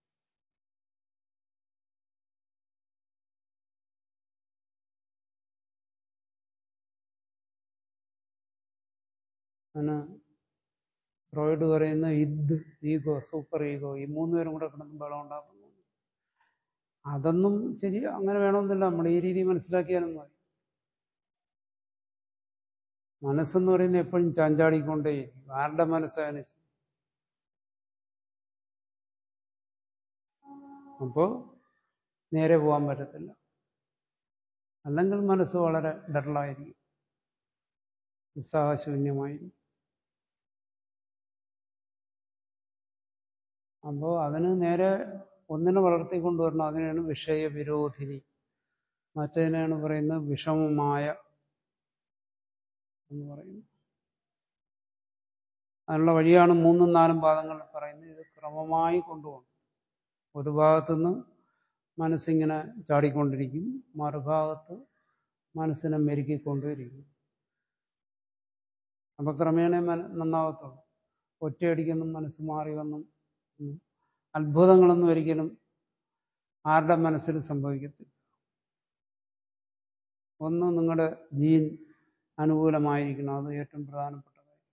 അങ്ങനെ ഫ്രോയിഡ് പറയുന്ന ഇത് ഈഗോ സൂപ്പർ ഈഗോ ഈ മൂന്നുപേരും കൂടെ കിടന്ന് ബലം ഉണ്ടാക്കുന്നു അതൊന്നും ശരി അങ്ങനെ വേണമെന്നില്ല നമ്മൾ ഈ രീതി മനസ്സിലാക്കിയാലും മതി മനസ്സെന്ന് പറയുന്നത് എപ്പോഴും ചാഞ്ചാടിക്കൊണ്ടേയിരിക്കും ആരുടെ മനസ്സനുസരിച്ച് അപ്പോൾ നേരെ പോകാൻ പറ്റത്തില്ല അല്ലെങ്കിൽ മനസ്സ് വളരെ ഡള്ളായിരിക്കും ഉത്സാഹശൂന്യമായിരിക്കും അപ്പോൾ അതിന് നേരെ ഒന്നിനെ വളർത്തിക്കൊണ്ടുവരണം അതിനാണ് വിഷയവിരോധിനി മറ്റതിനാണ് പറയുന്നത് വിഷമമായ എന്ന് പറയുന്നു അതിനുള്ള വഴിയാണ് മൂന്നും നാലും പാദങ്ങൾ പറയുന്നത് ഇത് ക്രമമായി കൊണ്ടുപോകണം ഒരു ഭാഗത്തുനിന്ന് മനസ്സിങ്ങനെ ചാടിക്കൊണ്ടിരിക്കും മറുഭാഗത്ത് മനസ്സിനെ മെരുക്കിക്കൊണ്ടിരിക്കും അപ്പൊ ക്രമേണ നന്നാവത്തുള്ളൂ ഒറ്റയടിക്കൊന്നും മനസ്സ് മാറി വന്നും അത്ഭുതങ്ങളൊന്നും ഒരിക്കലും ആരുടെ മനസ്സിൽ സംഭവിക്കത്തില്ല ഒന്ന് നിങ്ങളുടെ ജീൻ അനുകൂലമായിരിക്കണം അത് ഏറ്റവും പ്രധാനപ്പെട്ട കാര്യം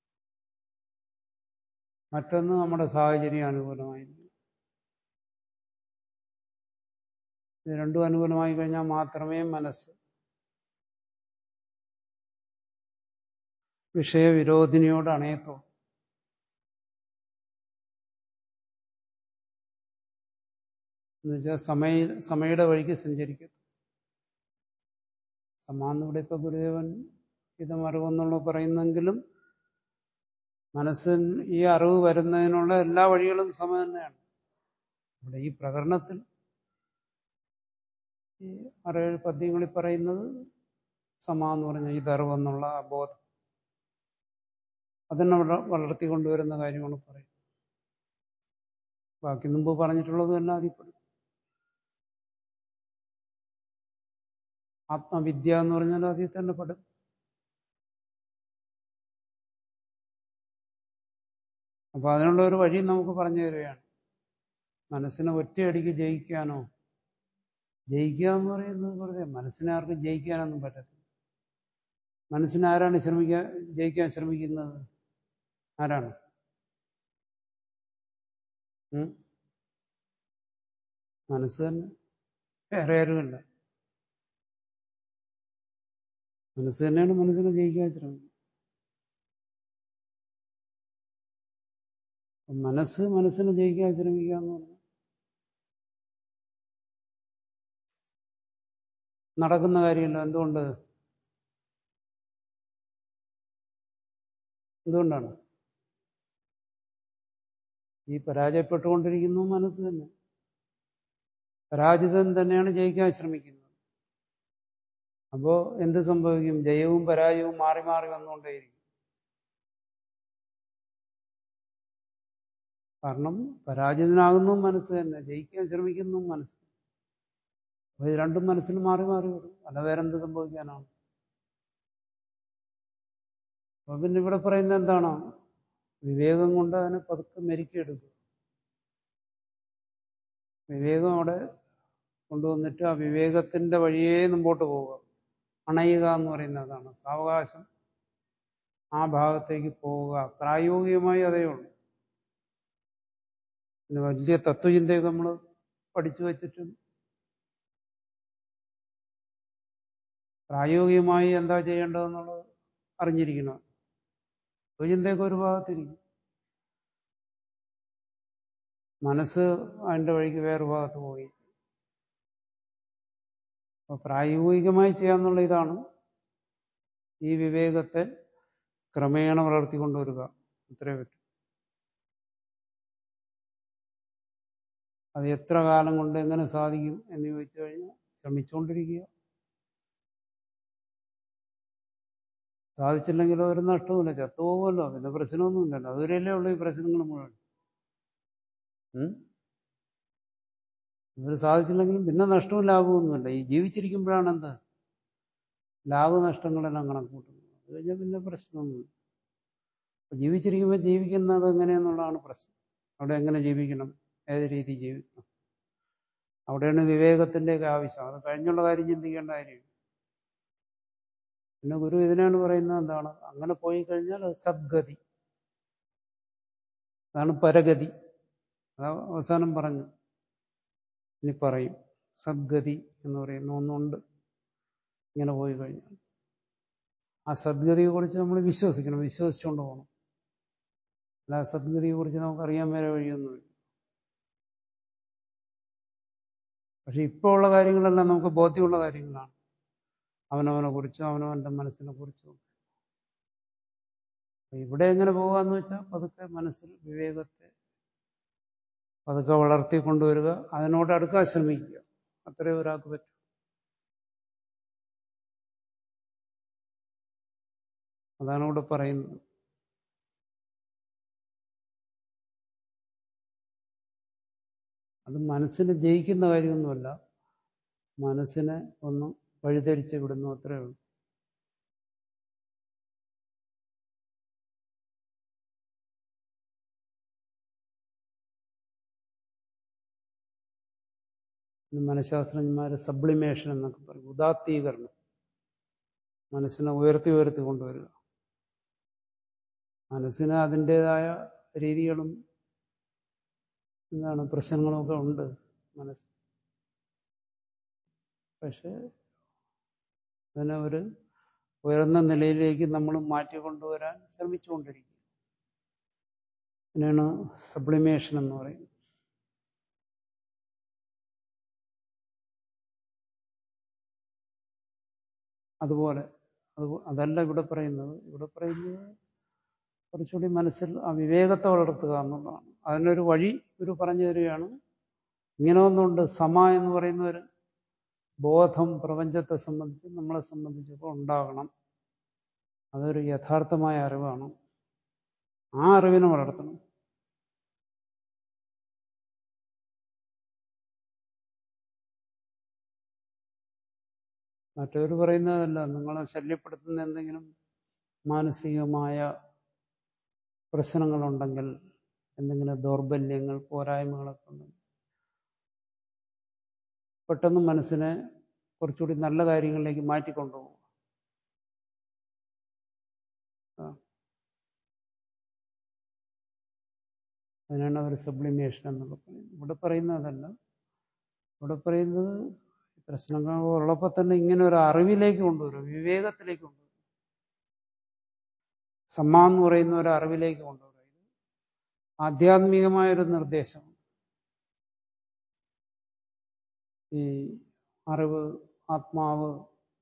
മറ്റൊന്ന് നമ്മുടെ സാഹചര്യം അനുകൂലമായിരിക്കും ഇത് രണ്ടും അനുകൂലമായി കഴിഞ്ഞാൽ മാത്രമേ മനസ്സ് വിഷയവിരോധിനിയോട് അണയത്തുള്ളൂ എന്നുവെച്ചാൽ സമയ സമയുടെ വഴിക്ക് സഞ്ചരിക്കും സമാന്നിവിടെ ഇപ്പൊ ഗുരുദേവൻ ഇതം അറിവെന്നുള്ള പറയുന്നെങ്കിലും മനസ്സിന് ഈ അറിവ് വരുന്നതിനുള്ള എല്ലാ വഴികളും സമ തന്നെയാണ് ഇവിടെ ഈ പ്രകരണത്തിൽ ഈ അറിവ് പദ്യങ്ങളിൽ പറയുന്നത് സമ എന്ന് പറഞ്ഞ ഇതറിവെന്നുള്ള ബോധം അതിനെ വളർത്തിക്കൊണ്ടുവരുന്ന കാര്യമാണ് പറയുന്നത് ബാക്കി മുമ്പ് പറഞ്ഞിട്ടുള്ളത് തന്നെ അതിൽപ്പെടും ആത്മവിദ്യ എന്ന് പറഞ്ഞാൽ അതിൽ തന്നെ പെടും അപ്പൊ അതിനുള്ള ഒരു വഴി നമുക്ക് പറഞ്ഞു തരികയാണ് മനസ്സിനെ ഒറ്റയടിക്ക് ജയിക്കാനോ ജയിക്കുക എന്ന് പറയുന്നത് വെറുതെ മനസ്സിനെ ആർക്കും ജയിക്കാനൊന്നും പറ്റത്തില്ല മനസ്സിനെ ആരാണ് ശ്രമിക്കാൻ ജയിക്കാൻ ശ്രമിക്കുന്നത് ആരാണ് മനസ്സ് തന്നെ വേറെ ആരുമല്ല മനസ്സ് തന്നെയാണ് മനസ്സിനെ ജയിക്കാൻ ശ്രമിക്കുന്നത് മനസ്സ് മനസ്സിനെ ജയിക്കാൻ ശ്രമിക്കുക എന്ന് പറഞ്ഞാൽ നടക്കുന്ന കാര്യമല്ല എന്തുകൊണ്ട് എന്തുകൊണ്ടാണ് ഈ പരാജയപ്പെട്ടുകൊണ്ടിരിക്കുന്നു മനസ്സ് തന്നെ പരാജിതൻ തന്നെയാണ് ജയിക്കാൻ ശ്രമിക്കുന്നത് അപ്പോ എന്ത് സംഭവിക്കും ജയവും പരാജയവും മാറി മാറി വന്നുകൊണ്ടേയിരിക്കും കാരണം പരാജിതനാകുന്നു മനസ്സ് തന്നെ ജയിക്കാൻ ശ്രമിക്കുന്നു മനസ്സ് അപ്പൊ ഇത് രണ്ടും മനസ്സിന് മാറി മാറി വരും അല്ല വേറെന്ത് സംഭവിക്കാനാണ് അപ്പൊ പിന്നെ ഇവിടെ പറയുന്നത് എന്താണ് വിവേകം കൊണ്ട് അതിനെ പതുക്കെ മെരുക്കിയെടുക്കുക വിവേകം അവിടെ കൊണ്ടുവന്നിട്ട് ആ വിവേകത്തിന്റെ വഴിയേ മുമ്പോട്ട് പോവുക അണയുക എന്ന് പറയുന്നതാണ് സാവകാശം ആ ഭാഗത്തേക്ക് പോവുക പ്രായോഗികമായി അതേ ഉള്ളൂ പിന്നെ വലിയ തത്വചിന്തയൊക്കെ നമ്മൾ പഠിച്ചു വച്ചിട്ട് പ്രായോഗികമായി എന്താ ചെയ്യേണ്ടതെന്നുള്ളത് അറിഞ്ഞിരിക്കണം തത്വചിന്തയൊക്കെ ഒരു ഭാഗത്തിരിക്കും മനസ്സ് അതിൻ്റെ വഴിക്ക് വേറെ ഭാഗത്ത് പോയി അപ്പൊ പ്രായോഗികമായി ചെയ്യാന്നുള്ള ഇതാണ് ഈ വിവേകത്തെ ക്രമേണ വളർത്തിക്കൊണ്ടുവരിക ഇത്രേ പറ്റും അത് എത്ര കാലം കൊണ്ട് എങ്ങനെ സാധിക്കും എന്ന് ചോദിച്ചു കഴിഞ്ഞാൽ ശ്രമിച്ചുകൊണ്ടിരിക്കുക സാധിച്ചില്ലെങ്കിലോ ഒരു നഷ്ടവുമില്ല ചത്തുപോകുമല്ലോ പിന്നെ പ്രശ്നമൊന്നുമില്ലല്ലോ അതുവരെയല്ലേ ഉള്ളൂ ഈ പ്രശ്നങ്ങൾ മുഴുവൻ ഇവർ സാധിച്ചില്ലെങ്കിലും പിന്നെ നഷ്ടവും ലാഭമൊന്നുമില്ല ഈ ജീവിച്ചിരിക്കുമ്പോഴാണ് എന്ത് ലാഭനഷ്ടങ്ങളെല്ലാം കണക്ക് കൂട്ടുന്നത് അത് കഴിഞ്ഞാൽ പിന്നെ പ്രശ്നമൊന്നുമില്ല ജീവിച്ചിരിക്കുമ്പോൾ ജീവിക്കുന്നത് എങ്ങനെയെന്നുള്ളതാണ് പ്രശ്നം അവിടെ എങ്ങനെ ജീവിക്കണം ഏത് രീതി ജീവിക്കണം അവിടെയാണ് വിവേകത്തിൻ്റെയൊക്കെ ആവശ്യം അത് കഴിഞ്ഞുള്ള കാര്യം ചിന്തിക്കേണ്ട കാര്യം പിന്നെ ഗുരു ഇതിനാണ് പറയുന്നത് എന്താണ് അങ്ങനെ പോയി കഴിഞ്ഞാൽ അത് സദ്ഗതി അതാണ് പരഗതി അത് അവസാനം പറഞ്ഞു ഇനി പറയും സദ്ഗതി എന്ന് പറയുന്ന ഒന്നുണ്ട് ഇങ്ങനെ പോയി കഴിഞ്ഞാൽ ആ സദ്ഗതിയെക്കുറിച്ച് നമ്മൾ വിശ്വസിക്കണം വിശ്വസിച്ചുകൊണ്ട് പോകണം അല്ല സദ്ഗതിയെക്കുറിച്ച് നമുക്കറിയാൻ വരെ വഴിയൊന്നുമില്ല പക്ഷെ ഇപ്പോൾ ഉള്ള കാര്യങ്ങളെല്ലാം നമുക്ക് ബോധ്യമുള്ള കാര്യങ്ങളാണ് അവനവനെ കുറിച്ചും അവനവന്റെ മനസ്സിനെ കുറിച്ചും ഇവിടെ എങ്ങനെ പോകാന്ന് വെച്ചാൽ പതുക്കെ മനസ്സിൽ വിവേകത്തെ പതുക്കെ വളർത്തി കൊണ്ടുവരിക അതിനോട് അടുക്കാൻ ശ്രമിക്കുക അത്രേ ഒരാൾക്ക് പറ്റും അതാണ് ഇവിടെ പറയുന്നത് അത് മനസ്സിനെ ജയിക്കുന്ന കാര്യമൊന്നുമല്ല മനസ്സിനെ ഒന്ന് വഴിതിരിച്ച് വിടുന്നു അത്രേ ഉള്ളൂ മനഃശാസ്ത്രജ്ഞന്മാര് സബ്ലിമേഷൻ എന്നൊക്കെ പറയും ഉദാത്തീകരണം മനസ്സിനെ ഉയർത്തി ഉയർത്തി കൊണ്ടുവരിക മനസ്സിന് അതിൻ്റെതായ രീതികളും എന്താണ് പ്രശ്നങ്ങളൊക്കെ ഉണ്ട് മനസ്സ് പക്ഷെ അതിനെ ഒരു ഉയർന്ന നിലയിലേക്ക് നമ്മൾ മാറ്റിക്കൊണ്ടുവരാൻ ശ്രമിച്ചുകൊണ്ടിരിക്കും അതിനാണ് സബ്ലിമേഷൻ എന്ന് പറയുന്നത് അതുപോലെ അത് അതല്ല ഇവിടെ പറയുന്നത് ഇവിടെ പറയുന്നത് കുറച്ചുകൂടി മനസ്സിൽ ആ വിവേകത്തെ വളർത്തുക എന്നുള്ളതാണ് അതിനൊരു വഴി ഒരു പറഞ്ഞു തരികയാണ് ഇങ്ങനെ ഒന്നുണ്ട് സമ എന്ന് പറയുന്ന ഒരു ബോധം പ്രപഞ്ചത്തെ സംബന്ധിച്ച് നമ്മളെ സംബന്ധിച്ചപ്പോൾ ഉണ്ടാകണം അതൊരു യഥാർത്ഥമായ അറിവാണ് ആ അറിവിനെ വളർത്തണം മറ്റവർ പറയുന്നതല്ല നിങ്ങളെ ശല്യപ്പെടുത്തുന്ന എന്തെങ്കിലും മാനസികമായ പ്രശ്നങ്ങളുണ്ടെങ്കിൽ എന്തെങ്കിലും ദൗർബല്യങ്ങൾ പോരായ്മകളൊക്കെ ഉണ്ടെങ്കിൽ പെട്ടെന്ന് മനസ്സിനെ കുറച്ചുകൂടി നല്ല കാര്യങ്ങളിലേക്ക് മാറ്റിക്കൊണ്ടുപോകും അതിനാണ് അവർ സബ്ലിമേഷൻ എന്നൊക്കെ പറയുന്നത് ഇവിടെ പറയുന്നത് അതല്ല ഇവിടെ പറയുന്നത് പ്രശ്നങ്ങൾ ഉള്ളപ്പോൾ തന്നെ ഇങ്ങനെ ഒരു അറിവിലേക്ക് കൊണ്ടുവരും വിവേകത്തിലേക്ക് കൊണ്ടുവരും സമ്മ എന്ന് പറയുന്ന ഒരു അറിവിലേക്ക് കൊണ്ടുവരും ആധ്യാത്മികമായൊരു നിർദ്ദേശം ഈ അറിവ് ആത്മാവ്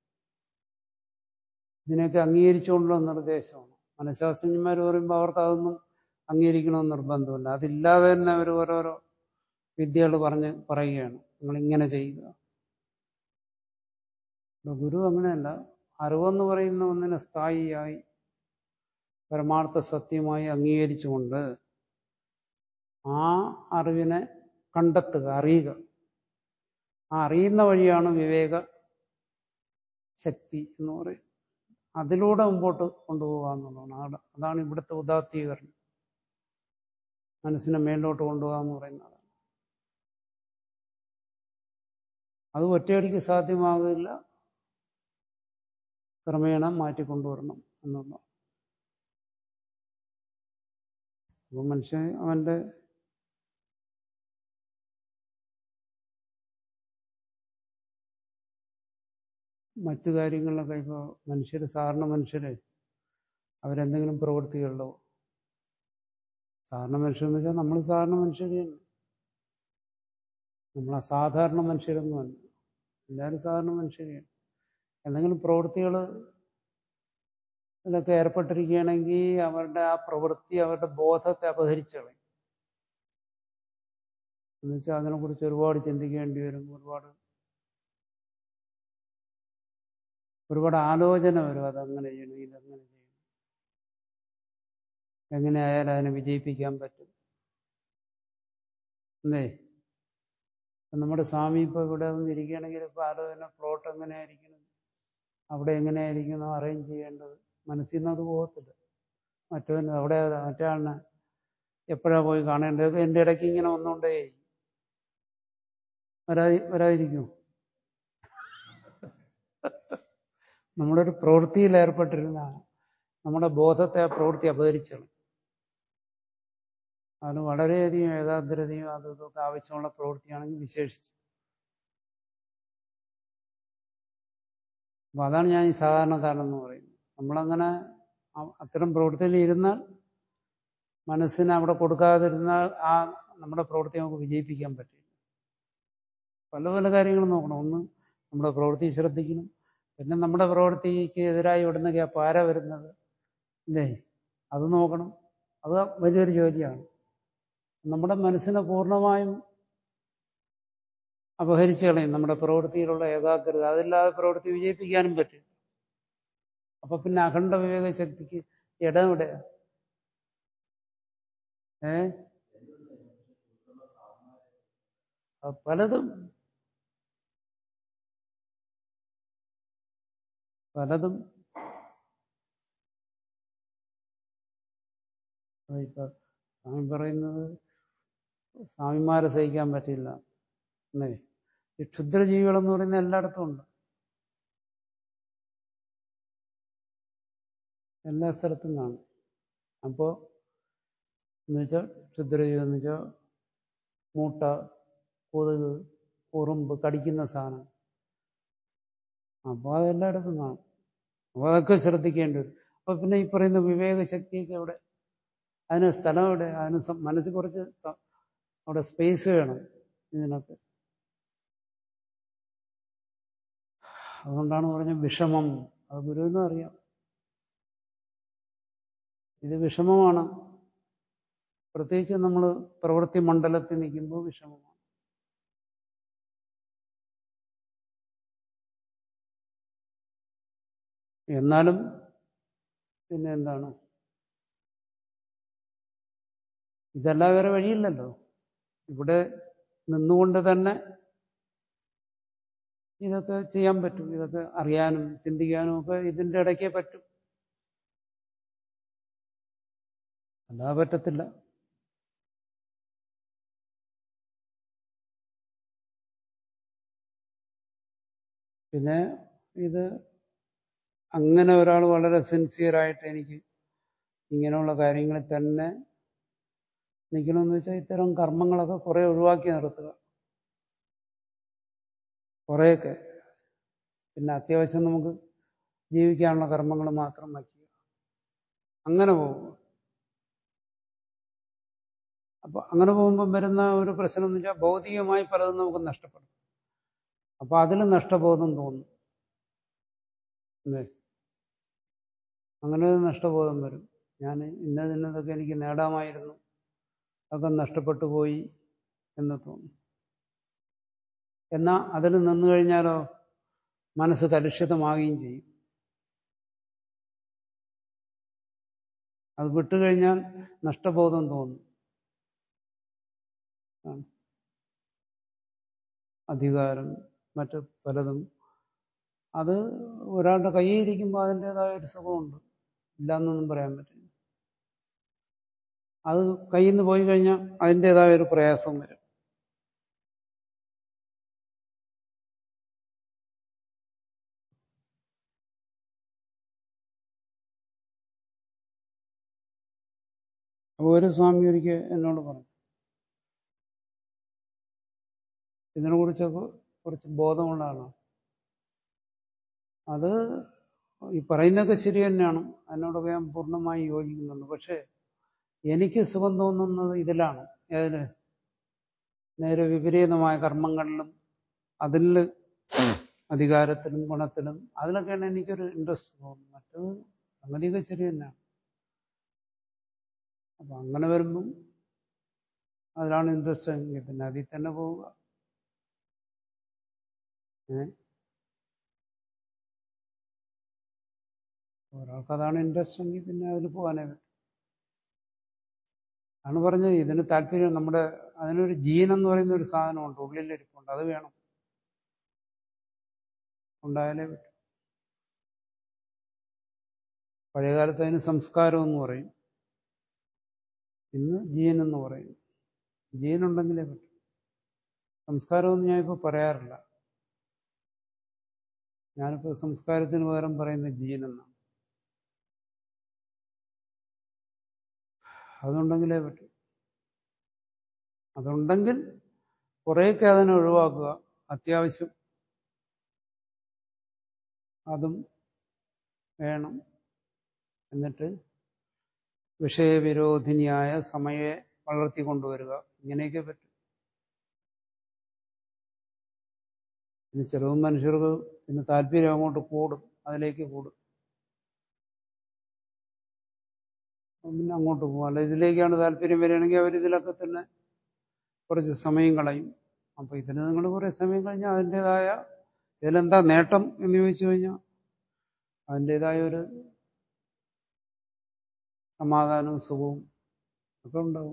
ഇതിനെയൊക്കെ അംഗീകരിച്ചുകൊണ്ടുള്ള നിർദ്ദേശമാണ് മനഃശാസ്ത്രജ്ഞന്മാർ പറയുമ്പോൾ അവർക്ക് അതൊന്നും അംഗീകരിക്കണമെന്ന് നിർബന്ധമില്ല അതില്ലാതെ തന്നെ അവർ ഓരോരോ വിദ്യകൾ പറഞ്ഞ് പറയുകയാണ് നിങ്ങൾ ഇങ്ങനെ ചെയ്യുക ഗുരു അങ്ങനെയല്ല അറിവെന്ന് പറയുന്ന ഒന്നിനെ സ്ഥായിയായി പരമാർത്ഥ സത്യമായി അംഗീകരിച്ചുകൊണ്ട് ആ അറിവിനെ കണ്ടെത്തുക അറിയുക ആ അറിയുന്ന വഴിയാണ് വിവേക ശക്തി എന്ന് പറയും അതിലൂടെ മുമ്പോട്ട് കൊണ്ടുപോകുക എന്നുള്ളതാണ് അതാണ് ഇവിടുത്തെ ഉദാത്തീകരണം മനസ്സിനെ മേലോട്ട് കൊണ്ടുപോകുക എന്ന് പറയുന്നത് അത് ഒറ്റയടിക്ക് സാധ്യമാകില്ല ക്രമേണ മാറ്റിക്കൊണ്ടുവരണം എന്നുള്ള അപ്പോൾ മനുഷ്യൻ അവന്റെ മറ്റു കാര്യങ്ങളിലൊക്കെ ഇപ്പോൾ മനുഷ്യർ സാധാരണ മനുഷ്യര് അവരെന്തെങ്കിലും പ്രവൃത്തികളിലോ സാധാരണ മനുഷ്യരെന്ന് വെച്ചാൽ നമ്മൾ സാധാരണ മനുഷ്യരെയാണ് നമ്മൾ അസാധാരണ മനുഷ്യരൊന്നുമല്ല എല്ലാവരും സാധാരണ മനുഷ്യരെയാണ് എന്തെങ്കിലും പ്രവൃത്തികൾ ഇതിലൊക്കെ ഏർപ്പെട്ടിരിക്കുകയാണെങ്കിൽ അവരുടെ ആ പ്രവൃത്തി അവരുടെ ബോധത്തെ അപഹരിച്ചു കളയും എന്നുവെച്ചാൽ അതിനെക്കുറിച്ച് ഒരുപാട് ചിന്തിക്കേണ്ടി വരും ഒരുപാട് ഒരുപാട് ആലോചന വരും അതങ്ങനെ ചെയ്യണം ഇതങ്ങനെ ചെയ്യണം എങ്ങനെ ആയാലും അതിനെ വിജയിപ്പിക്കാൻ പറ്റും അല്ലേ നമ്മുടെ സ്വാമി ഇപ്പോൾ ഇവിടെ വന്നിരിക്കുകയാണെങ്കിൽ ഇപ്പോൾ ആലോചന പ്ലോട്ട് എങ്ങനെയായിരിക്കണം അവിടെ എങ്ങനെയായിരിക്കണം അറേഞ്ച് ചെയ്യേണ്ടത് മനസ്സിൽ നിന്ന് അത് പോകത്തില്ല മറ്റവൻ അവിടെ മറ്റേ ആളിനെ എപ്പോഴാണ് പോയി കാണേണ്ടത് എൻ്റെ ഇടയ്ക്ക് ഇങ്ങനെ വന്നുകൊണ്ടേ വരാതി വരാതിരിക്കും നമ്മളൊരു പ്രവൃത്തിയിൽ ഏർപ്പെട്ടിരുന്ന നമ്മുടെ ബോധത്തെ ആ പ്രവൃത്തി അപഹരിച്ചാണ് അതിന് വളരെയധികം ഏകാഗ്രതയും അതും ഇതൊക്കെ ആവശ്യമുള്ള പ്രവൃത്തിയാണെങ്കിൽ വിശേഷിച്ചു അപ്പൊ അതാണ് ഞാൻ ഈ സാധാരണക്കാരനെന്ന് പറയുന്നത് നമ്മളങ്ങനെ അ- അത്തരം പ്രവൃത്തിയിൽ ഇരുന്നാൽ മനസ്സിനെ അവിടെ കൊടുക്കാതിരുന്നാൽ ആ നമ്മുടെ പ്രവൃത്തി നമുക്ക് വിജയിപ്പിക്കാൻ പറ്റില്ല പല പല കാര്യങ്ങളും നോക്കണം ഒന്ന് നമ്മുടെ പ്രവൃത്തി ശ്രദ്ധിക്കണം പിന്നെ നമ്മുടെ പ്രവൃത്തിക്ക് എതിരായി ഇവിടുന്ന് പാര വരുന്നത് ഇല്ലേ അത് നോക്കണം അത് വലിയൊരു ജോലിയാണ് നമ്മുടെ മനസ്സിനെ പൂർണ്ണമായും അപഹരിച്ചു കളയും നമ്മുടെ പ്രവൃത്തിയിലുള്ള ഏകാഗ്രത അതില്ലാതെ പ്രവൃത്തി വിജയിപ്പിക്കാനും പറ്റും അപ്പൊ പിന്നെ അഖണ്ഡ വിവേക ശക്തിക്ക് ഇടം എവിടെയാ ഏ അത് പലതും പലതും ഇപ്പൊ സ്വാമി പറയുന്നത് സ്വാമിമാരെ സഹിക്കാൻ പറ്റില്ല എന്നേ ഈ ക്ഷുദ്രജീവികളെന്ന് പറയുന്ന എല്ലായിടത്തും ഉണ്ട് എല്ലാ സ്ഥലത്തും കാണും അപ്പോ എന്ന് വെച്ചാൽ ക്ഷുദ്രജീവി എന്ന് വെച്ചാൽ മൂട്ട കൊതുക് ഉറുമ്പ് കടിക്കുന്ന സാധനം അപ്പോൾ അതെല്ലായിടത്തും കാണും അപ്പോൾ അതൊക്കെ ശ്രദ്ധിക്കേണ്ടി വരും അപ്പൊ പിന്നെ ഈ പറയുന്ന വിവേക ശക്തിയൊക്കെ എവിടെ അതിന് സ്ഥലം എവിടെ അതിന് സം- മനസ്സിൽ കുറച്ച് സ- അവിടെ സ്പേസ് വേണം ഇതിനൊക്കെ അതുകൊണ്ടാണ് പറഞ്ഞ വിഷമം അത് ഗുരുവിനും അറിയാം ഇത് വിഷമമാണ് പ്രത്യേകിച്ച് നമ്മൾ പ്രവൃത്തി മണ്ഡലത്തിൽ നിൽക്കുമ്പോൾ വിഷമമാണ് എന്നാലും പിന്നെ എന്താണ് ഇതെല്ലാം വേറെ വഴിയില്ലല്ലോ ഇവിടെ നിന്നുകൊണ്ട് തന്നെ ഇതൊക്കെ ചെയ്യാൻ പറ്റും ഇതൊക്കെ അറിയാനും ചിന്തിക്കാനും ഒക്കെ ഇതിൻ്റെ ഇടയ്ക്കേ പറ്റും അല്ലാതെ പറ്റത്തില്ല പിന്നെ ഇത് അങ്ങനെ ഒരാൾ വളരെ സിൻസിയറായിട്ട് എനിക്ക് ഇങ്ങനെയുള്ള കാര്യങ്ങളിൽ തന്നെ നിൽക്കണമെന്ന് വെച്ചാൽ ഇത്തരം കർമ്മങ്ങളൊക്കെ കുറെ ഒഴിവാക്കി നിർത്തുക കുറേയൊക്കെ പിന്നെ അത്യാവശ്യം നമുക്ക് ജീവിക്കാനുള്ള കർമ്മങ്ങൾ മാത്രം വയ്ക്കുക അങ്ങനെ പോകുക അപ്പൊ അങ്ങനെ പോകുമ്പോൾ വരുന്ന ഒരു പ്രശ്നം എന്ന് വെച്ചാൽ ഭൗതികമായി പലതും നമുക്ക് നഷ്ടപ്പെടും അപ്പൊ അതിൽ നഷ്ടബോധം തോന്നും അല്ലേ അങ്ങനെ ഒരു നഷ്ടബോധം വരും ഞാൻ ഇന്നതിന്നതൊക്കെ എനിക്ക് നേടാമായിരുന്നു അതൊക്കെ നഷ്ടപ്പെട്ടു പോയി എന്ന് തോന്നും എന്നാൽ അതിൽ നിന്നു കഴിഞ്ഞാലോ മനസ്സ് കലുഷിതമാകുകയും ചെയ്യും അത് വിട്ടുകഴിഞ്ഞാൽ നഷ്ടബോധം തോന്നും ആണ്. അധികാരം മറ്റ് പലതും അത് ഒരാളുടെ കയ്യിൽ ഇരിക്കുമ്പോൾ അതിൻ്റെതായ ഒരു സുഖമുണ്ട് ഇല്ലാന്നൊന്നും പറയാൻ പറ്റില്ല അത് കയ്യിൽ നിന്ന് പോയി കഴിഞ്ഞാൽ അതിൻ്റെതായ ഒരു പ്രയാസം വരും അപ്പോൾ ഒരു സ്വാമി ഒരിക്കൽ എന്നോട് പറഞ്ഞു ഇതിനെക്കുറിച്ചൊക്കെ കുറച്ച് ബോധമുള്ള ആളാണ് അത് ഈ പറയുന്നതൊക്കെ ശരി തന്നെയാണ് അതിനോടൊക്കെ ഞാൻ പൂർണ്ണമായി യോജിക്കുന്നുണ്ട് പക്ഷേ എനിക്ക് സുഖം തോന്നുന്നത് ഇതിലാണ് ഏതില് നേരെ വിപരീതമായ കർമ്മങ്ങളിലും അതിൽ അധികാരത്തിലും ഗുണത്തിലും അതിലൊക്കെയാണ് എനിക്കൊരു ഇൻട്രസ്റ്റ് തോന്നുന്നത് മറ്റത് സംഗതിയൊക്കെ ശരി തന്നെയാണ് അപ്പൊ അങ്ങനെ വരുമ്പം അതിലാണ് ഇൻട്രസ്റ്റ് എങ്കിൽ പിന്നെ അതിൽ തന്നെ പോവുക ഏ ഒരാൾക്ക് അതാണ് ഇൻട്രസ്റ്റ് എങ്കിൽ പിന്നെ അതിൽ പോകാനേ പറ്റും ആണ് പറഞ്ഞത് ഇതിന് താല്പര്യം നമ്മുടെ അതിനൊരു ജീൻ എന്ന് പറയുന്ന ഒരു സാധനമുണ്ട് ഉള്ളിലിരിപ്പുണ്ട് അത് വേണം ഉണ്ടായാലേ പറ്റും പഴയകാലത്ത് അതിന് സംസ്കാരം എന്ന് പറയും ഇന്ന് ജീൻ എന്ന് പറയും ജീൻ ഉണ്ടെങ്കിലേ പറ്റും സംസ്കാരമൊന്നും ഞാനിപ്പോൾ പറയാറില്ല ഞാനിപ്പോൾ സംസ്കാരത്തിന് പകരം പറയുന്ന ജീൻ എന്നാണ് അതുണ്ടെങ്കിലേ പറ്റും അതുണ്ടെങ്കിൽ കുറേയൊക്കെ അതിനെ ഒഴിവാക്കുക അത്യാവശ്യം അതും വേണം എന്നിട്ട് വിഷയവിരോധിനിയായ സമയെ വളർത്തിക്കൊണ്ടുവരിക ഇങ്ങനെയൊക്കെ പറ്റും പിന്നെ ചെറുവ് മനുഷ്യർക്ക് പിന്നെ താല്പര്യം അങ്ങോട്ട് കൂടും അതിലേക്ക് കൂടും അപ്പം പിന്നെ അങ്ങോട്ട് പോകും അല്ല ഇതിലേക്കാണ് താല്പര്യം വരികയാണെങ്കിൽ അവർ ഇതിലൊക്കെ തന്നെ കുറച്ച് സമയം കളയും അപ്പൊ ഇതിന് നിങ്ങൾ കുറെ സമയം കഴിഞ്ഞാൽ അതിൻ്റെതായ ഇതിലെന്താ നേട്ടം എന്ന് ചോദിച്ചു കഴിഞ്ഞാൽ അതിൻ്റെതായ ഒരു സമാധാനവും സുഖവും ഒക്കെ ഉണ്ടാവും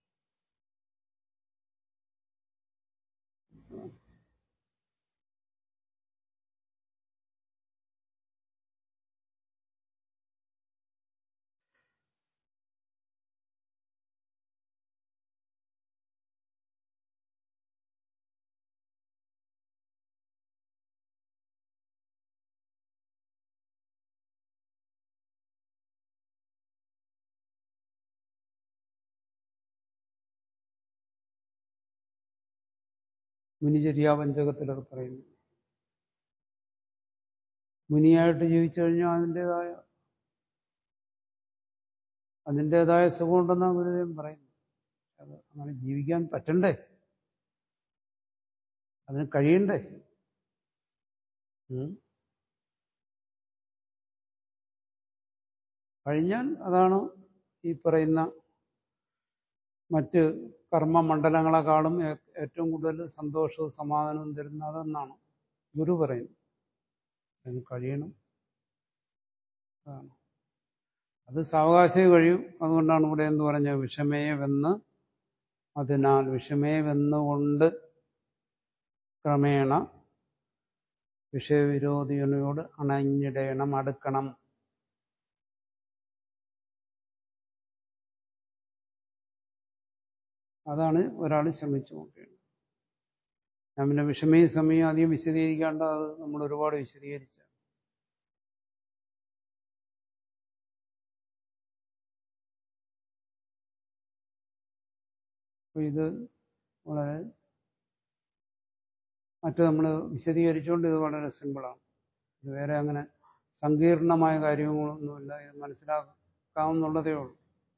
മുനിചര്യാ പഞ്ചകത്തിലൊക്കെ പറയുന്നു മുനിയായിട്ട് ജീവിച്ചു കഴിഞ്ഞാൽ അതിൻ്റെതായ അതിൻ്റെതായ സുഖമുണ്ടെന്നാണ് ഗുരുദേവൻ പറയുന്നത് അത് അങ്ങനെ ജീവിക്കാൻ പറ്റണ്ടേ അതിന് കഴിയണ്ടേ ഉം. കഴിഞ്ഞാൽ അതാണ് ഈ പറയുന്ന മറ്റ് കർമ്മമണ്ഡലങ്ങളെക്കാളും ഏ- ഏറ്റവും കൂടുതൽ സന്തോഷവും സമാധാനവും തരുന്ന അതെന്നാണ് ഗുരു പറയുന്നത് അതിന് കഴിയണം അതാണ് അത് സാവകാശമേ കഴിയും അതുകൊണ്ടാണ് ഇവിടെ എന്ന് പറഞ്ഞ വിഷമേവെന്ന് അതിനാൽ വിഷമേവെന്നുകൊണ്ട് ക്രമേണ വിഷയവിരോധിയോട് അണഞ്ഞിടയണം അടുക്കണം അതാണ് ഒരാൾ ശ്രമിച്ചു നോക്കേണ്ടത് ഞാൻ പിന്നെ വിഷമയും സമയം അധികം വിശദീകരിക്കാണ്ട് അത് നമ്മൾ ഒരുപാട് വിശദീകരിച്ച അപ്പൊ ഇത് വളരെ മറ്റു നമ്മൾ വിശദീകരിച്ചുകൊണ്ട് ഇത് വളരെ സിമ്പിളാണ് ഇത് വേറെ അങ്ങനെ സങ്കീർണമായ കാര്യങ്ങളൊന്നുമില്ല ഇത് മനസ്സിലാക്കാവുന്നുള്ളതേ ഉള്ളൂ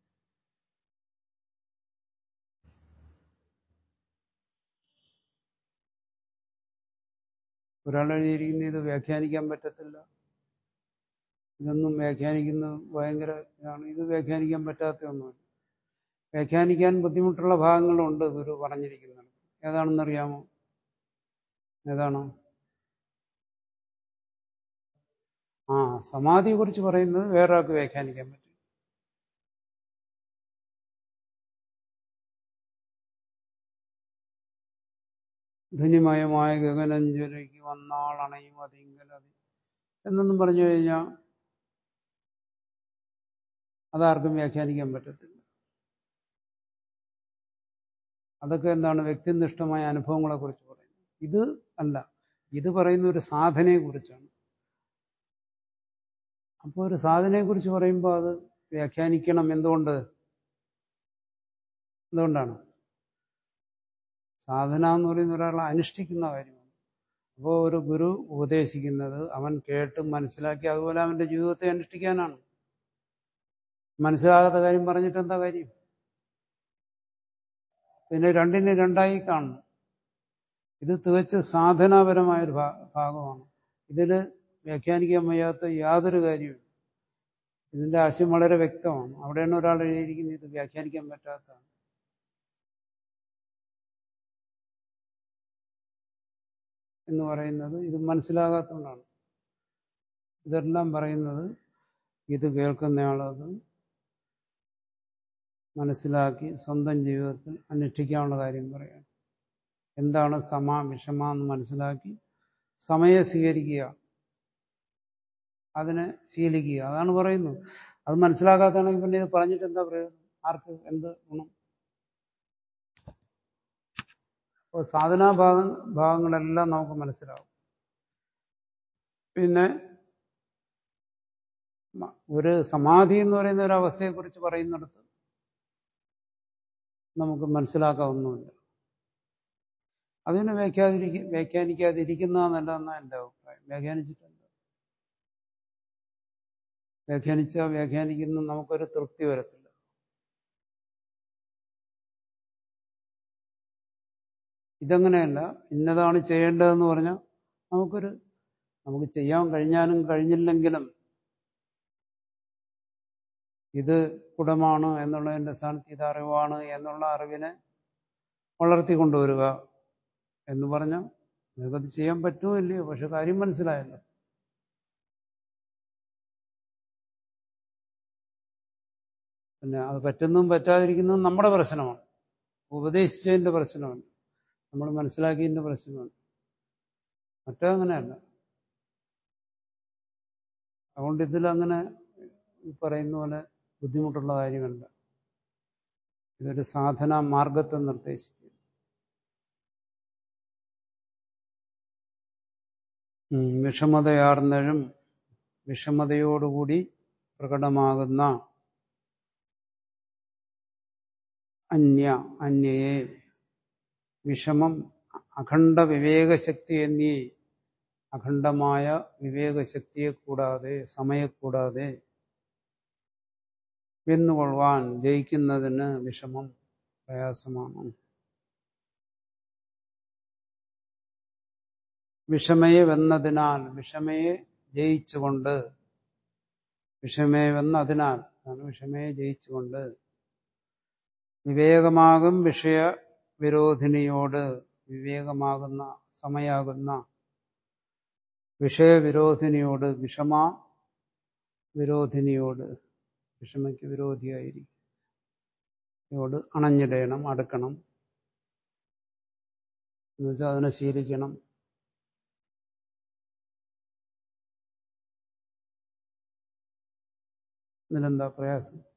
ഒരാൾ എഴുതിയിരിക്കുന്ന ഇത് വ്യാഖ്യാനിക്കാൻ പറ്റത്തില്ല ഇതൊന്നും വ്യാഖ്യാനിക്കുന്നത് ഭയങ്കര ഇതാണ് ഇത് വ്യാഖ്യാനിക്കാൻ പറ്റാത്ത ഒന്നുമില്ല വ്യാഖ്യാനിക്കാൻ ബുദ്ധിമുട്ടുള്ള ഭാഗങ്ങളുണ്ട് ഗുരു പറഞ്ഞിരിക്കുന്നത് ഏതാണെന്നറിയാമോ ഏതാണോ ആ സമാധിയെ കുറിച്ച് പറയുന്നത് വേറൊരാൾക്ക് വ്യാഖ്യാനിക്കാൻ പറ്റും ധന്യമയമായ ഗഗനഞ്ജലിക്ക് വന്നാൾ അണയും അതിങ്കൽ അത് എന്നൊന്നും പറഞ്ഞു കഴിഞ്ഞാൽ അതാർക്കും വ്യാഖ്യാനിക്കാൻ പറ്റത്തില്ല അതൊക്കെ എന്താണ് വ്യക്തിനിഷ്ഠമായ അനുഭവങ്ങളെ കുറിച്ച് പറയുന്നത് ഇത് അല്ല ഇത് പറയുന്ന ഒരു സാധനയെ കുറിച്ചാണ് അപ്പോൾ ഒരു സാധനയെ കുറിച്ച് പറയുമ്പോൾ അത് വ്യാഖ്യാനിക്കണം എന്തുകൊണ്ട് എന്തുകൊണ്ടാണ് സാധന എന്ന് പറയുന്ന ഒരാൾ അനുഷ്ഠിക്കുന്ന കാര്യമാണ് അപ്പോൾ ഒരു ഗുരു ഉപദേശിക്കുന്നത് അവൻ കേട്ട് മനസ്സിലാക്കി അതുപോലെ അവന്റെ ജീവിതത്തെ അനുഷ്ഠിക്കാനാണ് മനസ്സിലാകാത്ത കാര്യം പറഞ്ഞിട്ട് എന്താ കാര്യം പിന്നെ രണ്ടിനെ രണ്ടായി കാണണം ഇത് തികച്ച് സാധനാപരമായ ഒരു ഭാഗമാണ് ഇതിൽ വ്യാഖ്യാനിക്കാൻ വയ്യാത്ത യാതൊരു കാര്യവും ഇതിന്റെ ആശയം വളരെ വ്യക്തമാണ് അവിടെയാണ് ഒരാൾ എഴുതിയിരിക്കുന്നത് ഇത് വ്യാഖ്യാനിക്കാൻ പറ്റാത്തതാണ് എന്ന് പറയുന്നത് ഇത് മനസ്സിലാകാത്തതുകൊണ്ടാണ് ഇതെല്ലാം പറയുന്നത് ഇത് കേൾക്കുന്നയാളത് മനസ്സിലാക്കി സ്വന്തം ജീവിതത്തിൽ അനുഷ്ഠിക്കാനുള്ള കാര്യം പറയാം എന്താണ് സമ വിഷമ എന്ന് മനസ്സിലാക്കി സമയം സ്വീകരിക്കുക അതിനെ ശീലിക്കുക അതാണ് പറയുന്നത് അത് മനസ്സിലാക്കാത്തതാണെങ്കിൽ പിന്നെ ഇത് പറഞ്ഞിട്ട് എന്താ പ്രയോജനം ആർക്ക് എന്ത് ഗുണം അപ്പോൾ സാധനാ ഭാഗ ഭാഗങ്ങളെല്ലാം നമുക്ക് മനസ്സിലാവും പിന്നെ ഒരു സമാധി എന്ന് പറയുന്ന ഒരു അവസ്ഥയെക്കുറിച്ച് പറയുന്നിടത്ത് നമുക്ക് മനസ്സിലാക്കാവുന്നുമില്ല അതിനെ വ്യാഖ്യാതിരിക്ക വ്യാഖ്യാനിക്കാതിരിക്കുന്നതെന്നല്ല എന്നാ എൻ്റെ അഭിപ്രായം വ്യാഖ്യാനിച്ചിട്ടുണ്ട് വ്യാഖ്യാനിച്ചാൽ വ്യാഖ്യാനിക്കുന്ന നമുക്കൊരു തൃപ്തി വരത്തില്ല ഇതങ്ങനെയല്ല ഇന്നതാണ് ചെയ്യേണ്ടതെന്ന് പറഞ്ഞാൽ നമുക്കൊരു നമുക്ക് ചെയ്യാൻ കഴിഞ്ഞാലും കഴിഞ്ഞില്ലെങ്കിലും ഇത് കുടമാണ് എന്നുള്ളതിൻ്റെ സ്ഥാനത്ത് ഇത് അറിവാണ് എന്നുള്ള അറിവിനെ വളർത്തിക്കൊണ്ടുവരിക എന്ന് പറഞ്ഞാൽ നിങ്ങൾക്കത് ചെയ്യാൻ പറ്റുമോ ഇല്ലയോ പക്ഷെ കാര്യം മനസ്സിലായല്ലോ പിന്നെ അത് പറ്റുന്നതും പറ്റാതിരിക്കുന്നതും നമ്മുടെ പ്രശ്നമാണ് ഉപദേശിച്ചതിൻ്റെ പ്രശ്നമാണ് നമ്മൾ മനസ്സിലാക്കിയതിൻ്റെ പ്രശ്നമാണ് മറ്റേ അങ്ങനെയല്ല അതുകൊണ്ട് ഇതിലങ്ങനെ ഈ പറയുന്ന പോലെ ബുദ്ധിമുട്ടുള്ള കാര്യമല്ല ഇതൊരു സാധന മാർഗത്തെ നിർദ്ദേശിക്കും വിഷമതയാർന്നഴും വിഷമതയോടുകൂടി പ്രകടമാകുന്ന അന്യ അന്യയെ വിഷമം അഖണ്ഡ വിവേകശക്തി എന്നീ അഖണ്ഡമായ വിവേകശക്തിയെ കൂടാതെ സമയക്കൂടാതെ വെന്നുകൊള്ളുവാൻ ജയിക്കുന്നതിന് വിഷമം പ്രയാസമാണ് വിഷമയെ വെന്നതിനാൽ വിഷമയെ ജയിച്ചുകൊണ്ട് വിഷമയെ വെന്നതിനാൽ അതാണ് വിഷമയെ ജയിച്ചുകൊണ്ട് വിവേകമാകും വിഷയ വിരോധിനിയോട് വിവേകമാകുന്ന സമയാകുന്ന വിഷയവിരോധിനിയോട് വിഷമ വിരോധിനിയോട് വിഷമയ്ക്ക് വിരോധിയായിരിക്കും യോട് അണഞ്ഞിടയണം അടുക്കണം എന്നുവെച്ചാൽ അതിനെ ശീലിക്കണം ഇതിലെന്താ പ്രയാസം